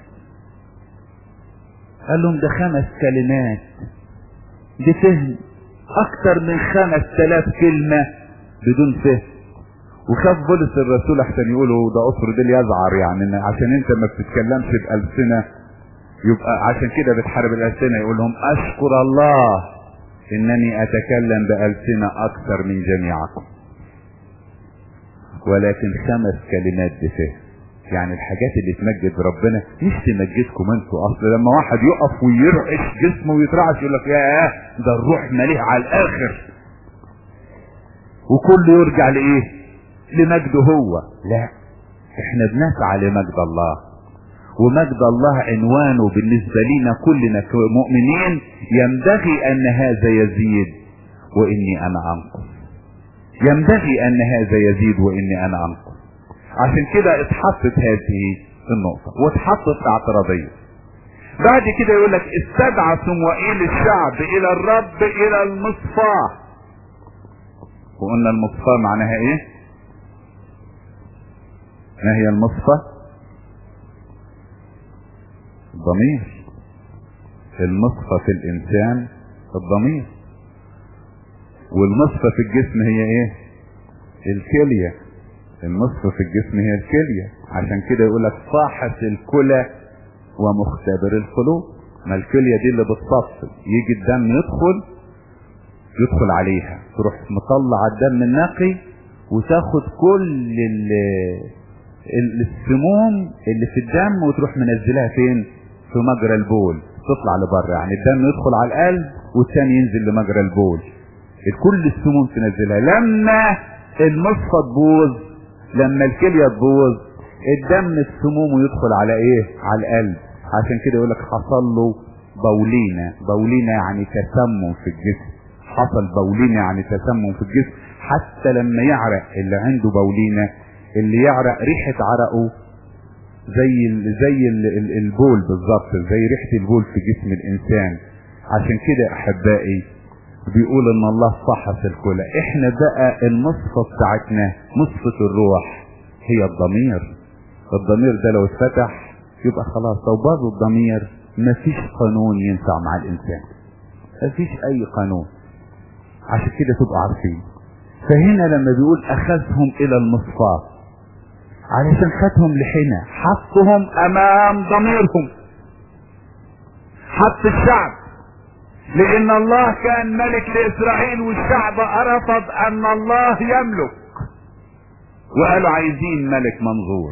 قال لهم ده خمس كلمات دي فهم اكتر من خمس تلاف كلمة بدون فهم وخاف بولس الرسول احسن يقولوا ده اصر دي يزعر يعني عشان انت ما بتتكلمش بألسنة يبقى عشان كده بتحارب الألسنة يقول لهم اشكر الله انني اتكلم بألسنة اكثر من جميعكم ولكن خمس كلمات بفهم يعني الحاجات اللي تمجد ربنا مش تمجدكم انتوا اصل لما واحد يقف ويرعش جسمه ويترعش يقول لك يا ده الروح مليه على الاخر وكله يرجع لايه لمجده هو لا احنا بنسعى لمجد الله ومجد الله عنوانه بالنسبة لنا كلنا كمؤمنين ينبغي ان هذا يزيد واني انا انقص ينبغي ان هذا يزيد واني انا انقص عشان كده اتحطت هذه النقطة واتحطت اعتراضية بعد كده يقول لك استدعى صموئيل الشعب الى الرب الى المصفاة وقلنا المصفاة معناها ايه ما هي المصفى الضمير المصفى في الانسان الضمير والمصفى في الجسم هي ايه الكليه النصف في الجسم هي الكلية عشان كده يقول لك فاحص الكلى ومختبر القلوب ما الكلية دي اللي بتصفي يجي الدم يدخل يدخل عليها تروح مطلع الدم النقي وتاخد كل السموم اللي في الدم وتروح منزلها فين في مجرى البول تطلع لبره يعني الدم يدخل على القلب والثاني ينزل لمجرى البول كل السموم تنزلها لما المصفى تبوظ لما الكلية تبوظ الدم السموم يدخل على ايه على القلب عشان كده يقولك حصل له بولينة بولينة يعني تسمم في الجسم حصل بولينة يعني تسمم في الجسم حتى لما يعرق اللي عنده بولينة اللي يعرق ريحة عرقه زي ال زي ال ال البول بالظبط زي ريحة البول في جسم الانسان عشان كده احبائي بيقول ان الله فحص الكلى احنا بقى النصفة بتاعتنا نصفة الروح هي الضمير الضمير ده لو اتفتح يبقى خلاص لو باظ الضمير مفيش قانون ينفع مع الانسان مفيش اي قانون عشان كده تبقى عارفين فهنا لما بيقول اخذهم الى المصفاة علشان خدهم لحنا حطهم امام ضميرهم حط الشعب لان الله كان ملك لاسرائيل والشعب رفض ان الله يملك وقالوا عايزين ملك منظور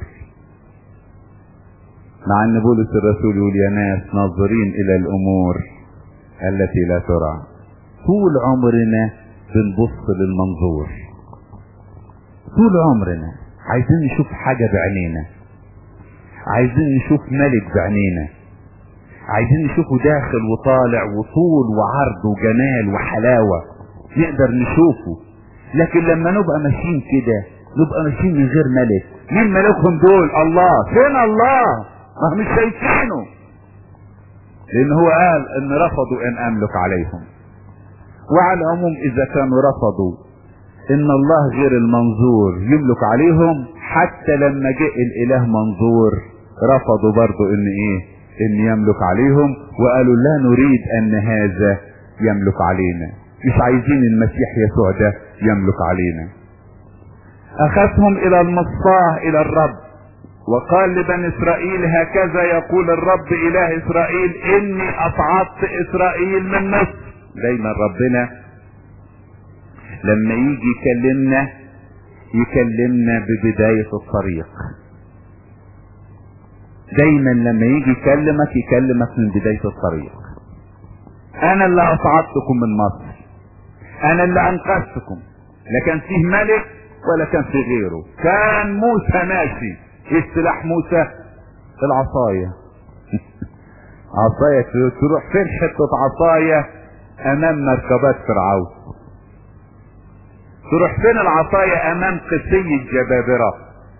مع ان بولس الرسول يقول يا ناس ناظرين الى الامور التي لا ترى طول عمرنا بنبص للمنظور طول عمرنا عايزين نشوف حاجة بعينينا عايزين نشوف ملك بعينينا عايزين نشوفه داخل وطالع وطول وعرض وجمال وحلاوة نقدر نشوفه لكن لما نبقى ماشيين كده نبقى ماشيين من غير ملك مين ملكهم دول الله فين الله ما هم مش شايفينه لان هو قال ان رفضوا ان املك عليهم وعلى العموم اذا كانوا رفضوا ان الله غير المنظور يملك عليهم حتى لما جاء الاله منظور رفضوا برضو ان ايه ان يملك عليهم وقالوا لا نريد ان هذا يملك علينا مش عايزين المسيح يسوع ده يملك علينا اخذهم الى المصفاه الى الرب وقال لبني اسرائيل هكذا يقول الرب اله اسرائيل اني اصعدت اسرائيل من مصر دايما ربنا لما يجي يكلمنا يكلمنا ببداية الطريق دايما لما يجي يكلمك يكلمك من بداية الطريق انا اللي اصعدتكم من مصر انا اللي انقذتكم لا كان فيه ملك ولا كان فيه غيره كان موسى ماشي ايه سلاح موسى العصاية عصاية تروح فين حتة عصاية امام مركبات فرعون تروح فين العصاية امام قسي الجبابرة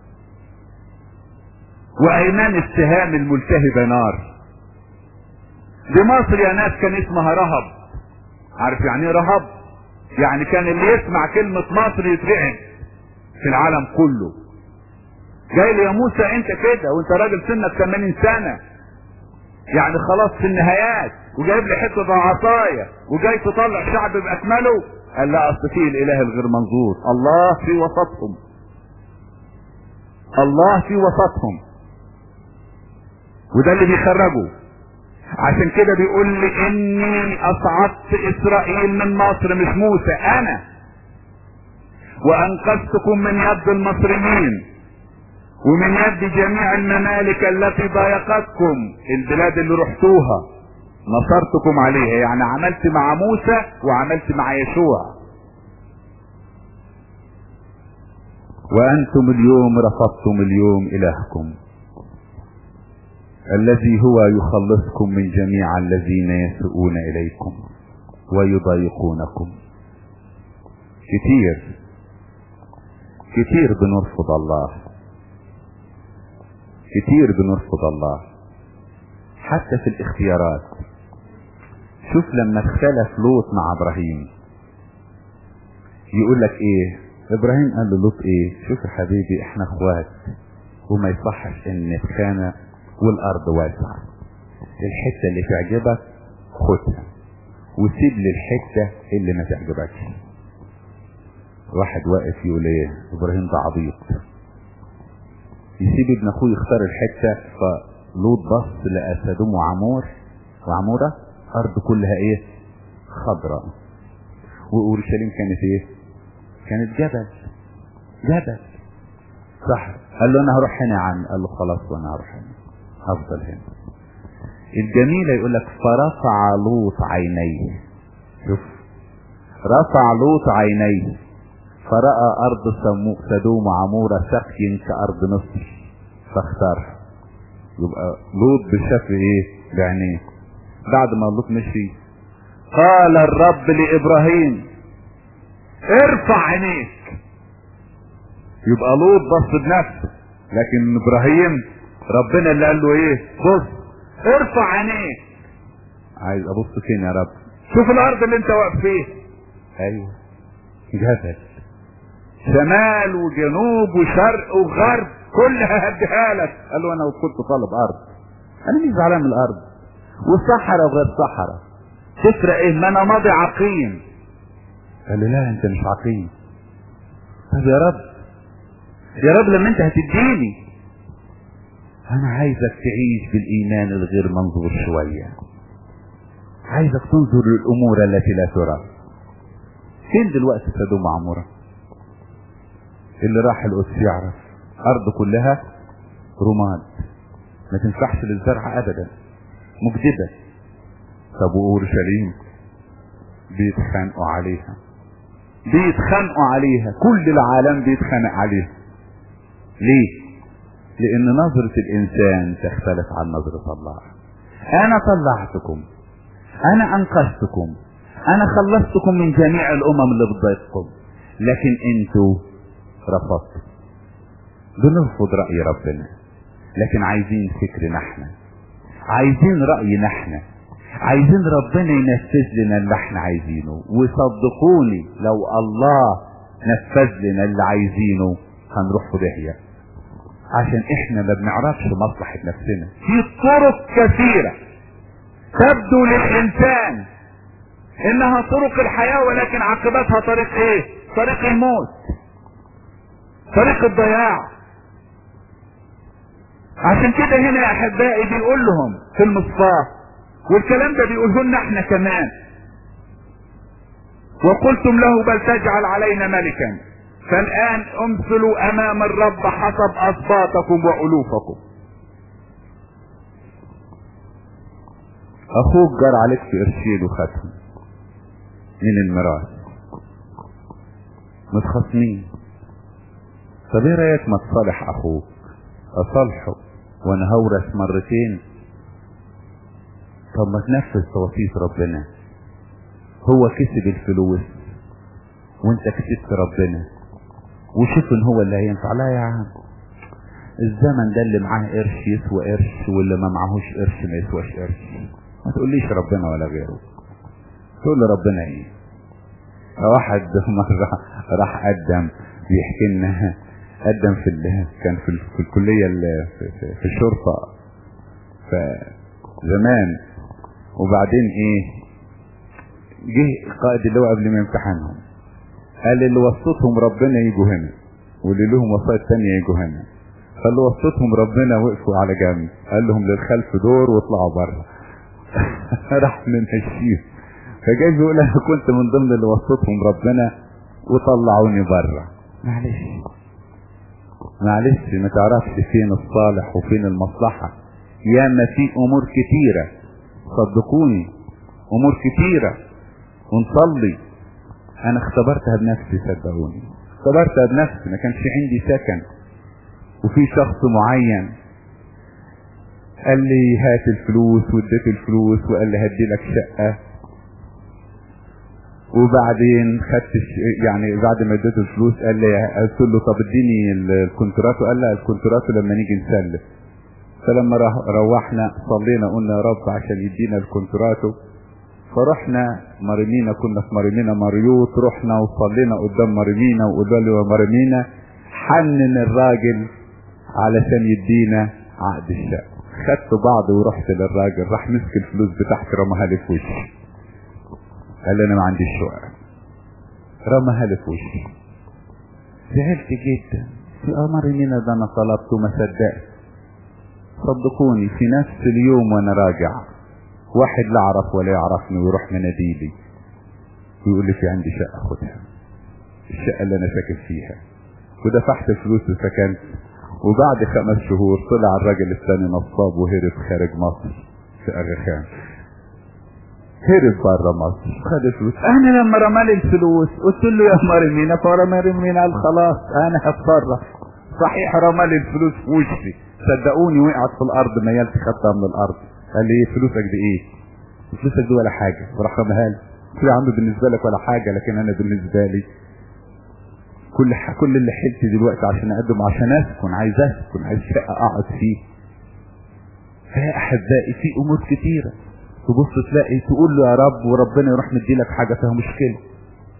وايمان السهام الملتهبة نار دي مصر يا ناس كان اسمها رهب عارف يعني ايه رهب يعني كان اللي يسمع كلمة مصر يترعب في العالم كله جاي لي يا موسى انت كده وانت راجل سنك 80 سنة يعني خلاص في النهايات وجايب لي حته عصايه وجاي تطلع شعب باكمله قال لا اصل فيه الاله الغير منظور الله في وسطهم الله في وسطهم وده اللي بيخرجه عشان كده بيقول لي اني اصعدت اسرائيل من مصر مش موسى انا وانقذتكم من يد المصريين ومن يد جميع الممالك التي ضايقتكم البلاد اللي رحتوها نصرتكم عليها يعني عملت مع موسى وعملت مع يشوع وانتم اليوم رفضتم اليوم الهكم الذي هو يخلصكم من جميع الذين يسوءون اليكم ويضايقونكم كتير كتير بنرفض الله كتير بنرفض الله حتى في الاختيارات شوف لما اختلف لوط مع ابراهيم يقول لك ايه ابراهيم قال له لوط ايه شوف يا حبيبي احنا اخوات وما يصحش ان نتخانق والارض واسعة الحتة اللي تعجبك خدها وسيب لي الحتة اللي ما تعجبكش واحد واقف يقول ايه ابراهيم ده عبيط يسيب ابن اخوه يختار الحتة فلوط بص لقى سدوم وعمور وعمورة ارض كلها ايه خضراء واورشليم كانت ايه كانت جبل جبل صح قال له انا هروح هنا يا عم قال له خلاص وانا هروح هنا هفضل هنا الجميلة يقول لك فرفع لوط عينيه شوف رفع لوط عينيه فرأى أرض سدوم وعمورة سقي كأرض مصر فاختارها يبقى لوط بشاف ايه بعينيه بعد ما لوط مشي قال الرب لإبراهيم ارفع عينيك يبقى لوط بص بنفسه لكن ابراهيم ربنا اللي قال له ايه بص ارفع عينيك عايز ابص فين يا رب شوف الارض اللي انت واقف فيها ايوه جبل شمال وجنوب وشرق وغرب كلها هديها لك قال له انا كنت طالب ارض انا مش زعلان من الارض وصحراء وغير صحراء تفرق ايه ما انا ماضي عقيم قال له لا انت مش عقيم طب يا رب يا رب لما انت هتديني انا عايزك تعيش بالايمان الغير منظور شوية عايزك تنظر للامور التي لا ترى فين دلوقتي سدوم وعمورة اللي راح القدس يعرف ارض كلها رماد ما تنفعش للزرع ابدا مجدبة طب واورشليم بيتخانقوا عليها بيتخانقوا عليها كل العالم بيتخانق عليها ليه لان نظرة الانسان تختلف عن نظرة الله انا طلعتكم انا انقذتكم انا خلصتكم من جميع الامم اللي بتضايقكم لكن انتوا رفضتوا بنرفض رأي ربنا لكن عايزين فكرنا احنا عايزين رأينا احنا عايزين ربنا ينفذ لنا اللي احنا عايزينه وصدقوني لو الله نفذ لنا اللي عايزينه هنروح في داهيه عشان احنا ما بنعرفش مصلحة نفسنا في طرق كثيرة تبدو للانسان انها طرق الحياة ولكن عاقبتها طريق ايه طريق الموت طريق الضياع عشان كده هنا يا احبائي بيقول لهم في المصباح والكلام ده بيقوله لنا احنا كمان وقلتم له بل تجعل علينا ملكا فالآن امثلوا أمام الرب حسب أسباطكم وألوفكم أخوك جار عليك في إرشيد وختم من الميراث متخاصمين طب ايه رايك ما تصالح اخوك اصالحه وانا هورث مرتين طب ما تنفذ توصية ربنا هو كسب الفلوس وانت كسبت ربنا وشوف ان هو اللي هينفع لا يا عم الزمن ده اللي معاه قرش يسوى قرش واللي ما معهوش قرش ما يسواش قرش ما تقوليش ربنا ولا غيره تقول ربنا ايه واحد مرة راح قدم بيحكي لنا قدم في ال... كان في, ال... في الكلية ال... في... في... في الشرطة فزمان وبعدين ايه جه قائد اللواء قبل ما يمتحنهم قال اللي وسطهم ربنا يجوا هنا واللي لهم وسائط تانية يجوا هنا فاللي وسطهم ربنا وقفوا على جنب قال لهم للخلف دور واطلعوا بره راح نمشيه فجاي بيقول انا كنت من ضمن اللي وسطهم ربنا وطلعوني بره معلش معلش ما تعرفش فين الصالح وفين المصلحة ياما في امور كتيرة صدقوني امور كتيرة ونصلي انا اختبرتها بنفسي صدقوني اختبرتها بنفسي ما كانش عندي سكن وفي شخص معين قال لي هات الفلوس واديت الفلوس وقال لي هدي لك شقة وبعدين خدت يعني بعد ما اديته الفلوس قال لي قلت له طب اديني الكونترات وقال لا الكونترات لما نيجي نسلف فلما روحنا صلينا قلنا يا رب عشان يدينا الكونترات فرحنا مريمينا كنا في مريمينا مريوط رحنا وصلينا قدام مريمينا وقلنا له يا مريمينا حنن الراجل علشان يدينا عقد الشقه خدت بعض ورحت للراجل راح مسك الفلوس بتاعتي رماها لي في وشي قال لي انا ما عنديش شقه رماها لي في وشي زعلت جدا في امر مين ده انا طلبته ما صدقت صدقوني في نفس اليوم وانا راجع واحد لا اعرف ولا يعرفني ويروح مناديلي ويقول لي في عندي شقه خدها الشقه اللي انا ساكن فيها ودفعت فلوس وسكنت وبعد خمس شهور طلع الراجل الثاني نصاب وهرب خارج مصر في اغاخان هرب بره مصر خد الفلوس انا لما رمالي الفلوس قلت له يا مرمينا فرمينا قال خلاص انا هتصرف صحيح رمالي الفلوس في وشي صدقوني وقعت في الارض ميلت خدتها من الارض قال لي ايه فلوسك دي ايه فلوسك دي ولا حاجه وراح رماها لي قلت له يا عم بالنسبه لك ولا حاجه لكن انا بالنسبه لي كل ح... كل اللي حيلتي دلوقتي عشان اقدم عشان اسكن عايز اسكن عايز شقه اقعد فيه فيا احبائي في امور كتيره تبص تلاقي تقول له يا رب وربنا يروح مديلك حاجه فيها مشكله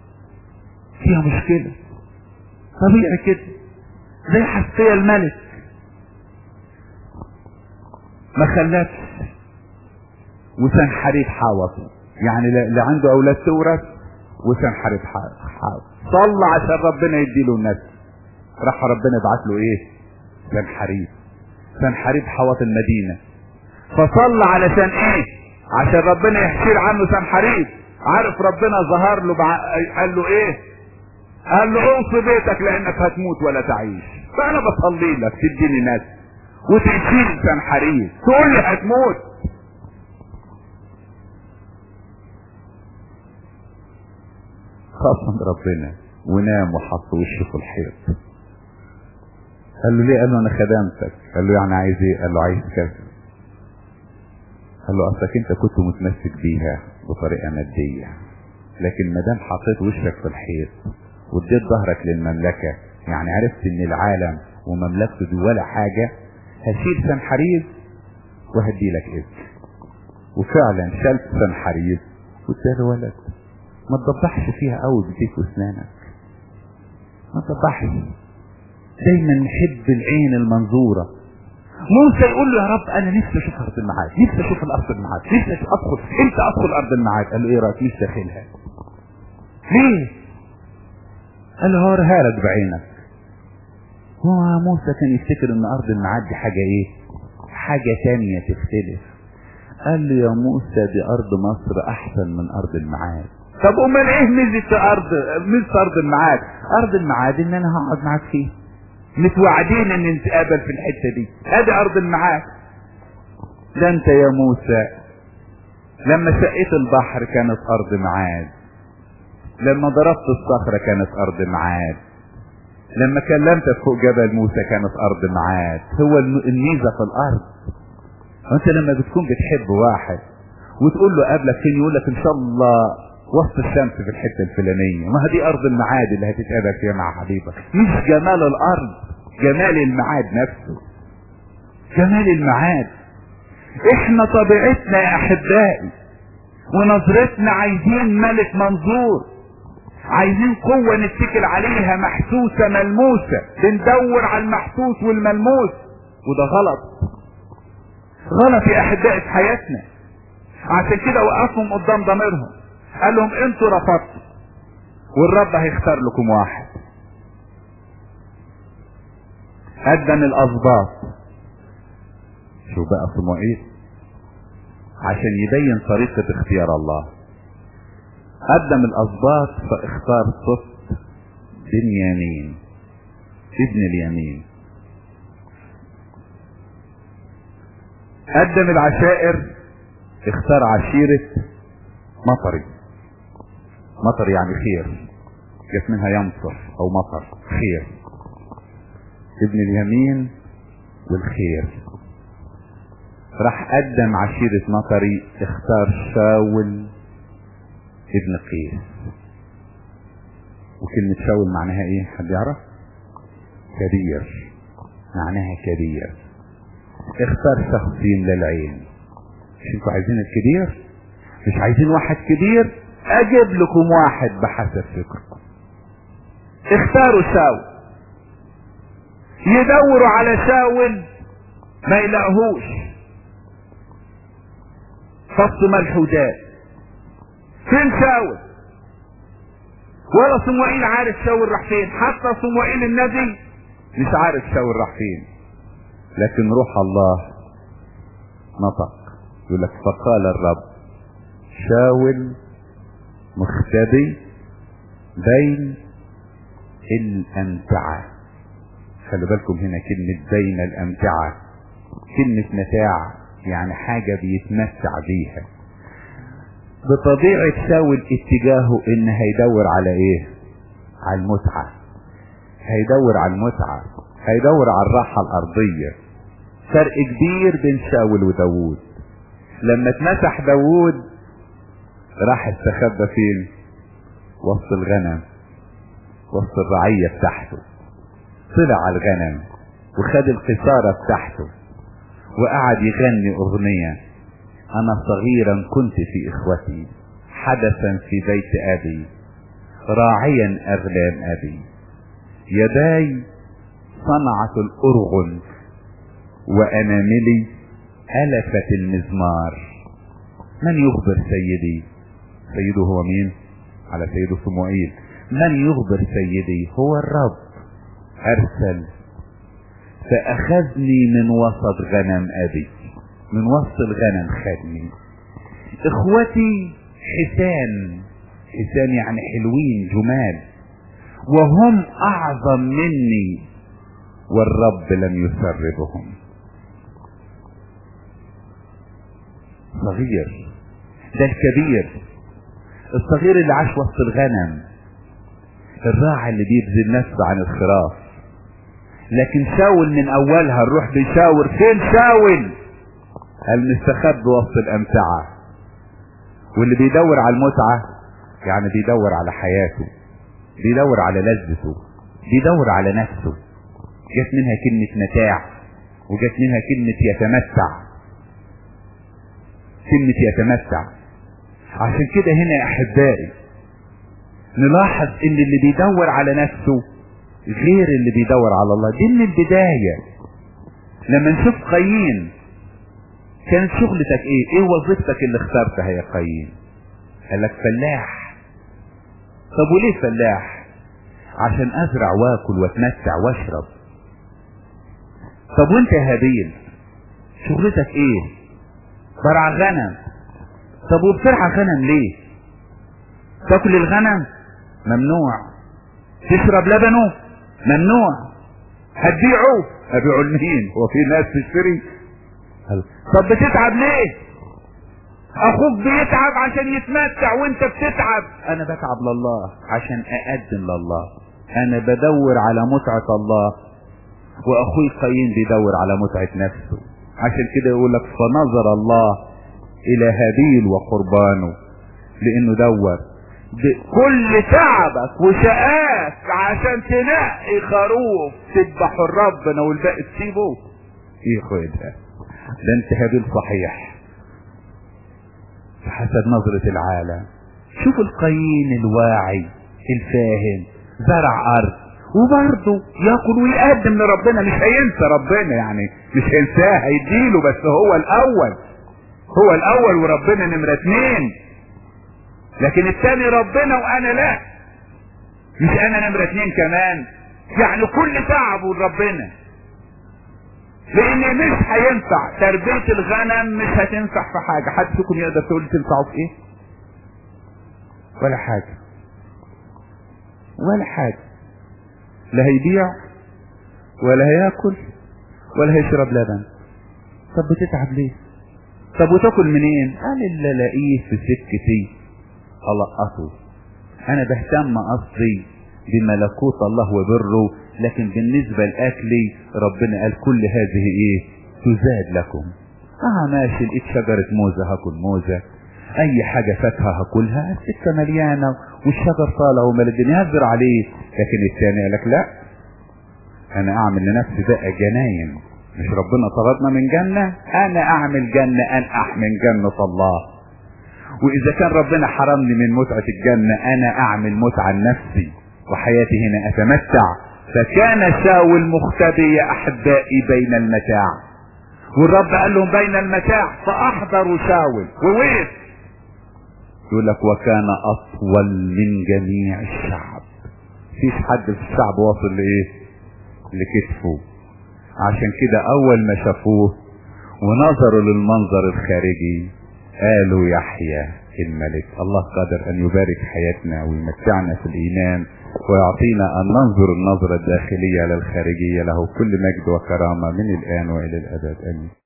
فيها مشكله طبيعي كده زي حسقية الملك ما خلفش وسنحريب حاوط يعني لا لا عنده اولاد تورث وسنحريب حاوط صلى عشان ربنا يديله الناس راح ربنا يبعت له ايه سنحريب سنحريب حوط المدينه فصلى علشان ايه عشان ربنا يحشير عنه سنحريب عارف ربنا ظهر له بع... قال له ايه قال له اوصي بيتك لانك هتموت ولا تعيش فانا بصلي لك تديني ناس وتشيل سنحريب تقول لي هتموت خاف من ربنا ونام وحط وشه في الحيط قال له ليه قال له انا خدمتك قال له يعني عايز ايه قال له عايز كذا قال له اصلك انت كنت متمسك بيها بطريقه ماديه لكن ما دام حطيت وشك في الحيط واديت ظهرك للمملكه يعني عرفت ان العالم ومملكته دي ولا حاجه هشيل سنحريز وهدي لك ابن وفعلا شلت سنحريز واداله ولد ما تضبحش فيها قوي بايديك واسنانك ما تضبحش دايما نحب العين المنظوره موسى يقول له يا رب انا نفسي اشوف ارض الميعاد نفسي اشوف الارض الميعاد نفسي ادخل امتى ادخل ارض الميعاد قال له ايه رايك مش داخلها ليه قال له هوريها لك بعينك هو موسى كان يفتكر ان ارض الميعاد دي حاجه ايه حاجه تانية تختلف قال له يا موسى دي ارض مصر احسن من ارض الميعاد طب امال ايه ميزه ارض ميزه ارض الميعاد ارض الميعاد ان انا هقعد معاك فيه متوعدين ان نتقابل في الحته دي ادي ارض الميعاد ده انت يا موسى لما شقيت البحر كانت ارض ميعاد لما ضربت الصخرة كانت ارض ميعاد لما كلمتك فوق جبل موسى كانت ارض ميعاد هو الميزة في الارض وانت لما بتكون بتحب واحد وتقول له قابلك فين يقول لك ان شاء الله وسط الشمس في الحته الفلانيه ما دي ارض الميعاد اللي هتتقابل فيها مع حبيبك مش جمال الارض جمال الميعاد نفسه جمال الميعاد احنا طبيعتنا يا احبائي ونظرتنا عايزين ملك منظور عايزين قوة نتكل عليها محسوسة ملموسة بندور على المحسوس والملموس وده غلط غلط يا احبائي في حياتنا عشان كده وقفهم قدام ضميرهم قال لهم انتوا رفضتوا والرب هيختار لكم واحد قدم الاسباط شو بقى صموئيل عشان يبين طريقة اختيار الله قدم الاسباط فاختار صفت بنيامين ابن اليمين قدم العشائر اختار عشيرة مطري مطر يعني خير جت منها يمطر او مطر خير ابن اليمين والخير راح قدم عشيرة مطري اختار شاول ابن قيس وكلمة شاول معناها ايه حد يعرف كبير معناها كبير اختار شخصين للعين مش انتوا عايزين الكبير مش عايزين واحد كبير اجيب لكم واحد بحسب فكركم اختاروا شاول يدوروا على شاول ما يلاقوهوش فص ملح وداب فين شاول ولا صموئيل عارف شاول راح فين حتى صموئيل النبي مش عارف شاول راح فين لكن روح الله نطق يقول لك فقال الرب شاول مختبي بين الأمتعة خلوا بالكم هنا كلمة بين الأمتعة كلمة متاع يعني حاجة بيتمتع بيها بطبيعة شاول اتجاهه ان هيدور على ايه على المتعة هيدور على المتعة هيدور على الراحة الارضية فرق كبير بين شاول وداوود لما اتمسح داوود راح استخبى فين وسط الغنم وسط الرعية بتاعته طلع على الغنم وخد القصارة بتاعته وقعد يغني اغنية انا صغيرا كنت في اخوتي حدثا في بيت ابي راعيا اغلام ابي يداي صنعت الارغن واناملي ألفت المزمار من يخبر سيدي سيده هو مين على سيده صموئيل من يخبر سيدي هو الرب أرسل فأخذني من وسط غنم أبي من وسط الغنم خدني إخوتي حسان حسان يعني حلوين جمال وهم أعظم مني والرب لم يسربهم صغير ده الكبير الصغير اللي عاش وسط الغنم الراعي اللي بيبذل نفسه عن الخراف لكن شاول من اولها الروح بيشاور فين شاول المستخبي وسط الامتعة واللي بيدور على المتعة يعني بيدور على حياته بيدور على لذته بيدور على نفسه جت منها كلمة متاع وجت منها كلمة يتمتع كلمة يتمتع عشان كده هنا يا احبائي نلاحظ ان اللي بيدور على نفسه غير اللي بيدور على الله دي من البداية لما نشوف قايين كانت شغلتك ايه ايه وظيفتك اللي اخترتها يا قايين قال لك فلاح طب وليه فلاح عشان ازرع واكل واتمتع واشرب طب وانت يا هابيل شغلتك ايه برع غنم طب وبترعى غنم ليه تاكل الغنم ممنوع تشرب لبنه ممنوع هتبيعه ابيعه لمين هو في ناس تشتري طب بتتعب ليه اخوك بيتعب عشان يتمتع وانت بتتعب انا بتعب لله عشان اقدم لله انا بدور على متعة الله واخوي قايين بيدور على متعة نفسه عشان كده يقول لك فنظر الله الى هابيل وقربانه لانه دور بكل تعبك وشقاك عشان تنقي خروف تذبحه ربنا والباقي تسيبه ايه خدها ده انت هابيل صحيح حسب نظرة العالم شوف القيين الواعي الفاهم زرع ارض وبرضه ياكل ويقدم لربنا مش هينسى ربنا يعني مش هينساه هيديله بس هو الاول هو الاول وربنا نمرة اتنين لكن التاني ربنا وانا لا مش انا نمرة اتنين كمان يعني كل تعبه لربنا لان مش هينفع تربية الغنم مش هتنفع في حاجة حد فيكم يقدر تقول تنفعه في ايه ولا حاجة ولا حاجة لا هيبيع ولا هياكل ولا هيشرب لبن طب بتتعب ليه طب وتاكل منين قال اللي الاقيه في سكتي القطه انا بهتم قصدي بملكوت الله وبره لكن بالنسبة لأكلي ربنا قال كل هذه ايه تزاد لكم اه ماشي لقيت شجرة موزة هاكل موزة اي حاجة فاكهة هاكلها السكة مليانة والشجر طالع ومال الدنيا هزر عليه لكن الثاني قال لك لا انا اعمل لنفسي بقى جناين مش ربنا طردنا من جنة انا اعمل جنة انقح من جنة الله واذا كان ربنا حرمني من متعة الجنة انا اعمل متعة لنفسي وحياتي هنا اتمتع فكان شاول مختبي يا احبائي بين المتاع والرب قال لهم بين المتاع فاحضروا شاول ووقف يقول لك وكان اطول من جميع الشعب فيش حد في الشعب واصل لايه لكتفه عشان كده اول ما شافوه ونظروا للمنظر الخارجي قالوا يحيى الملك الله قادر ان يبارك حياتنا ويمتعنا في الايمان ويعطينا ان ننظر النظرة الداخلية للخارجية له كل مجد وكرامة من الان والى الابد امين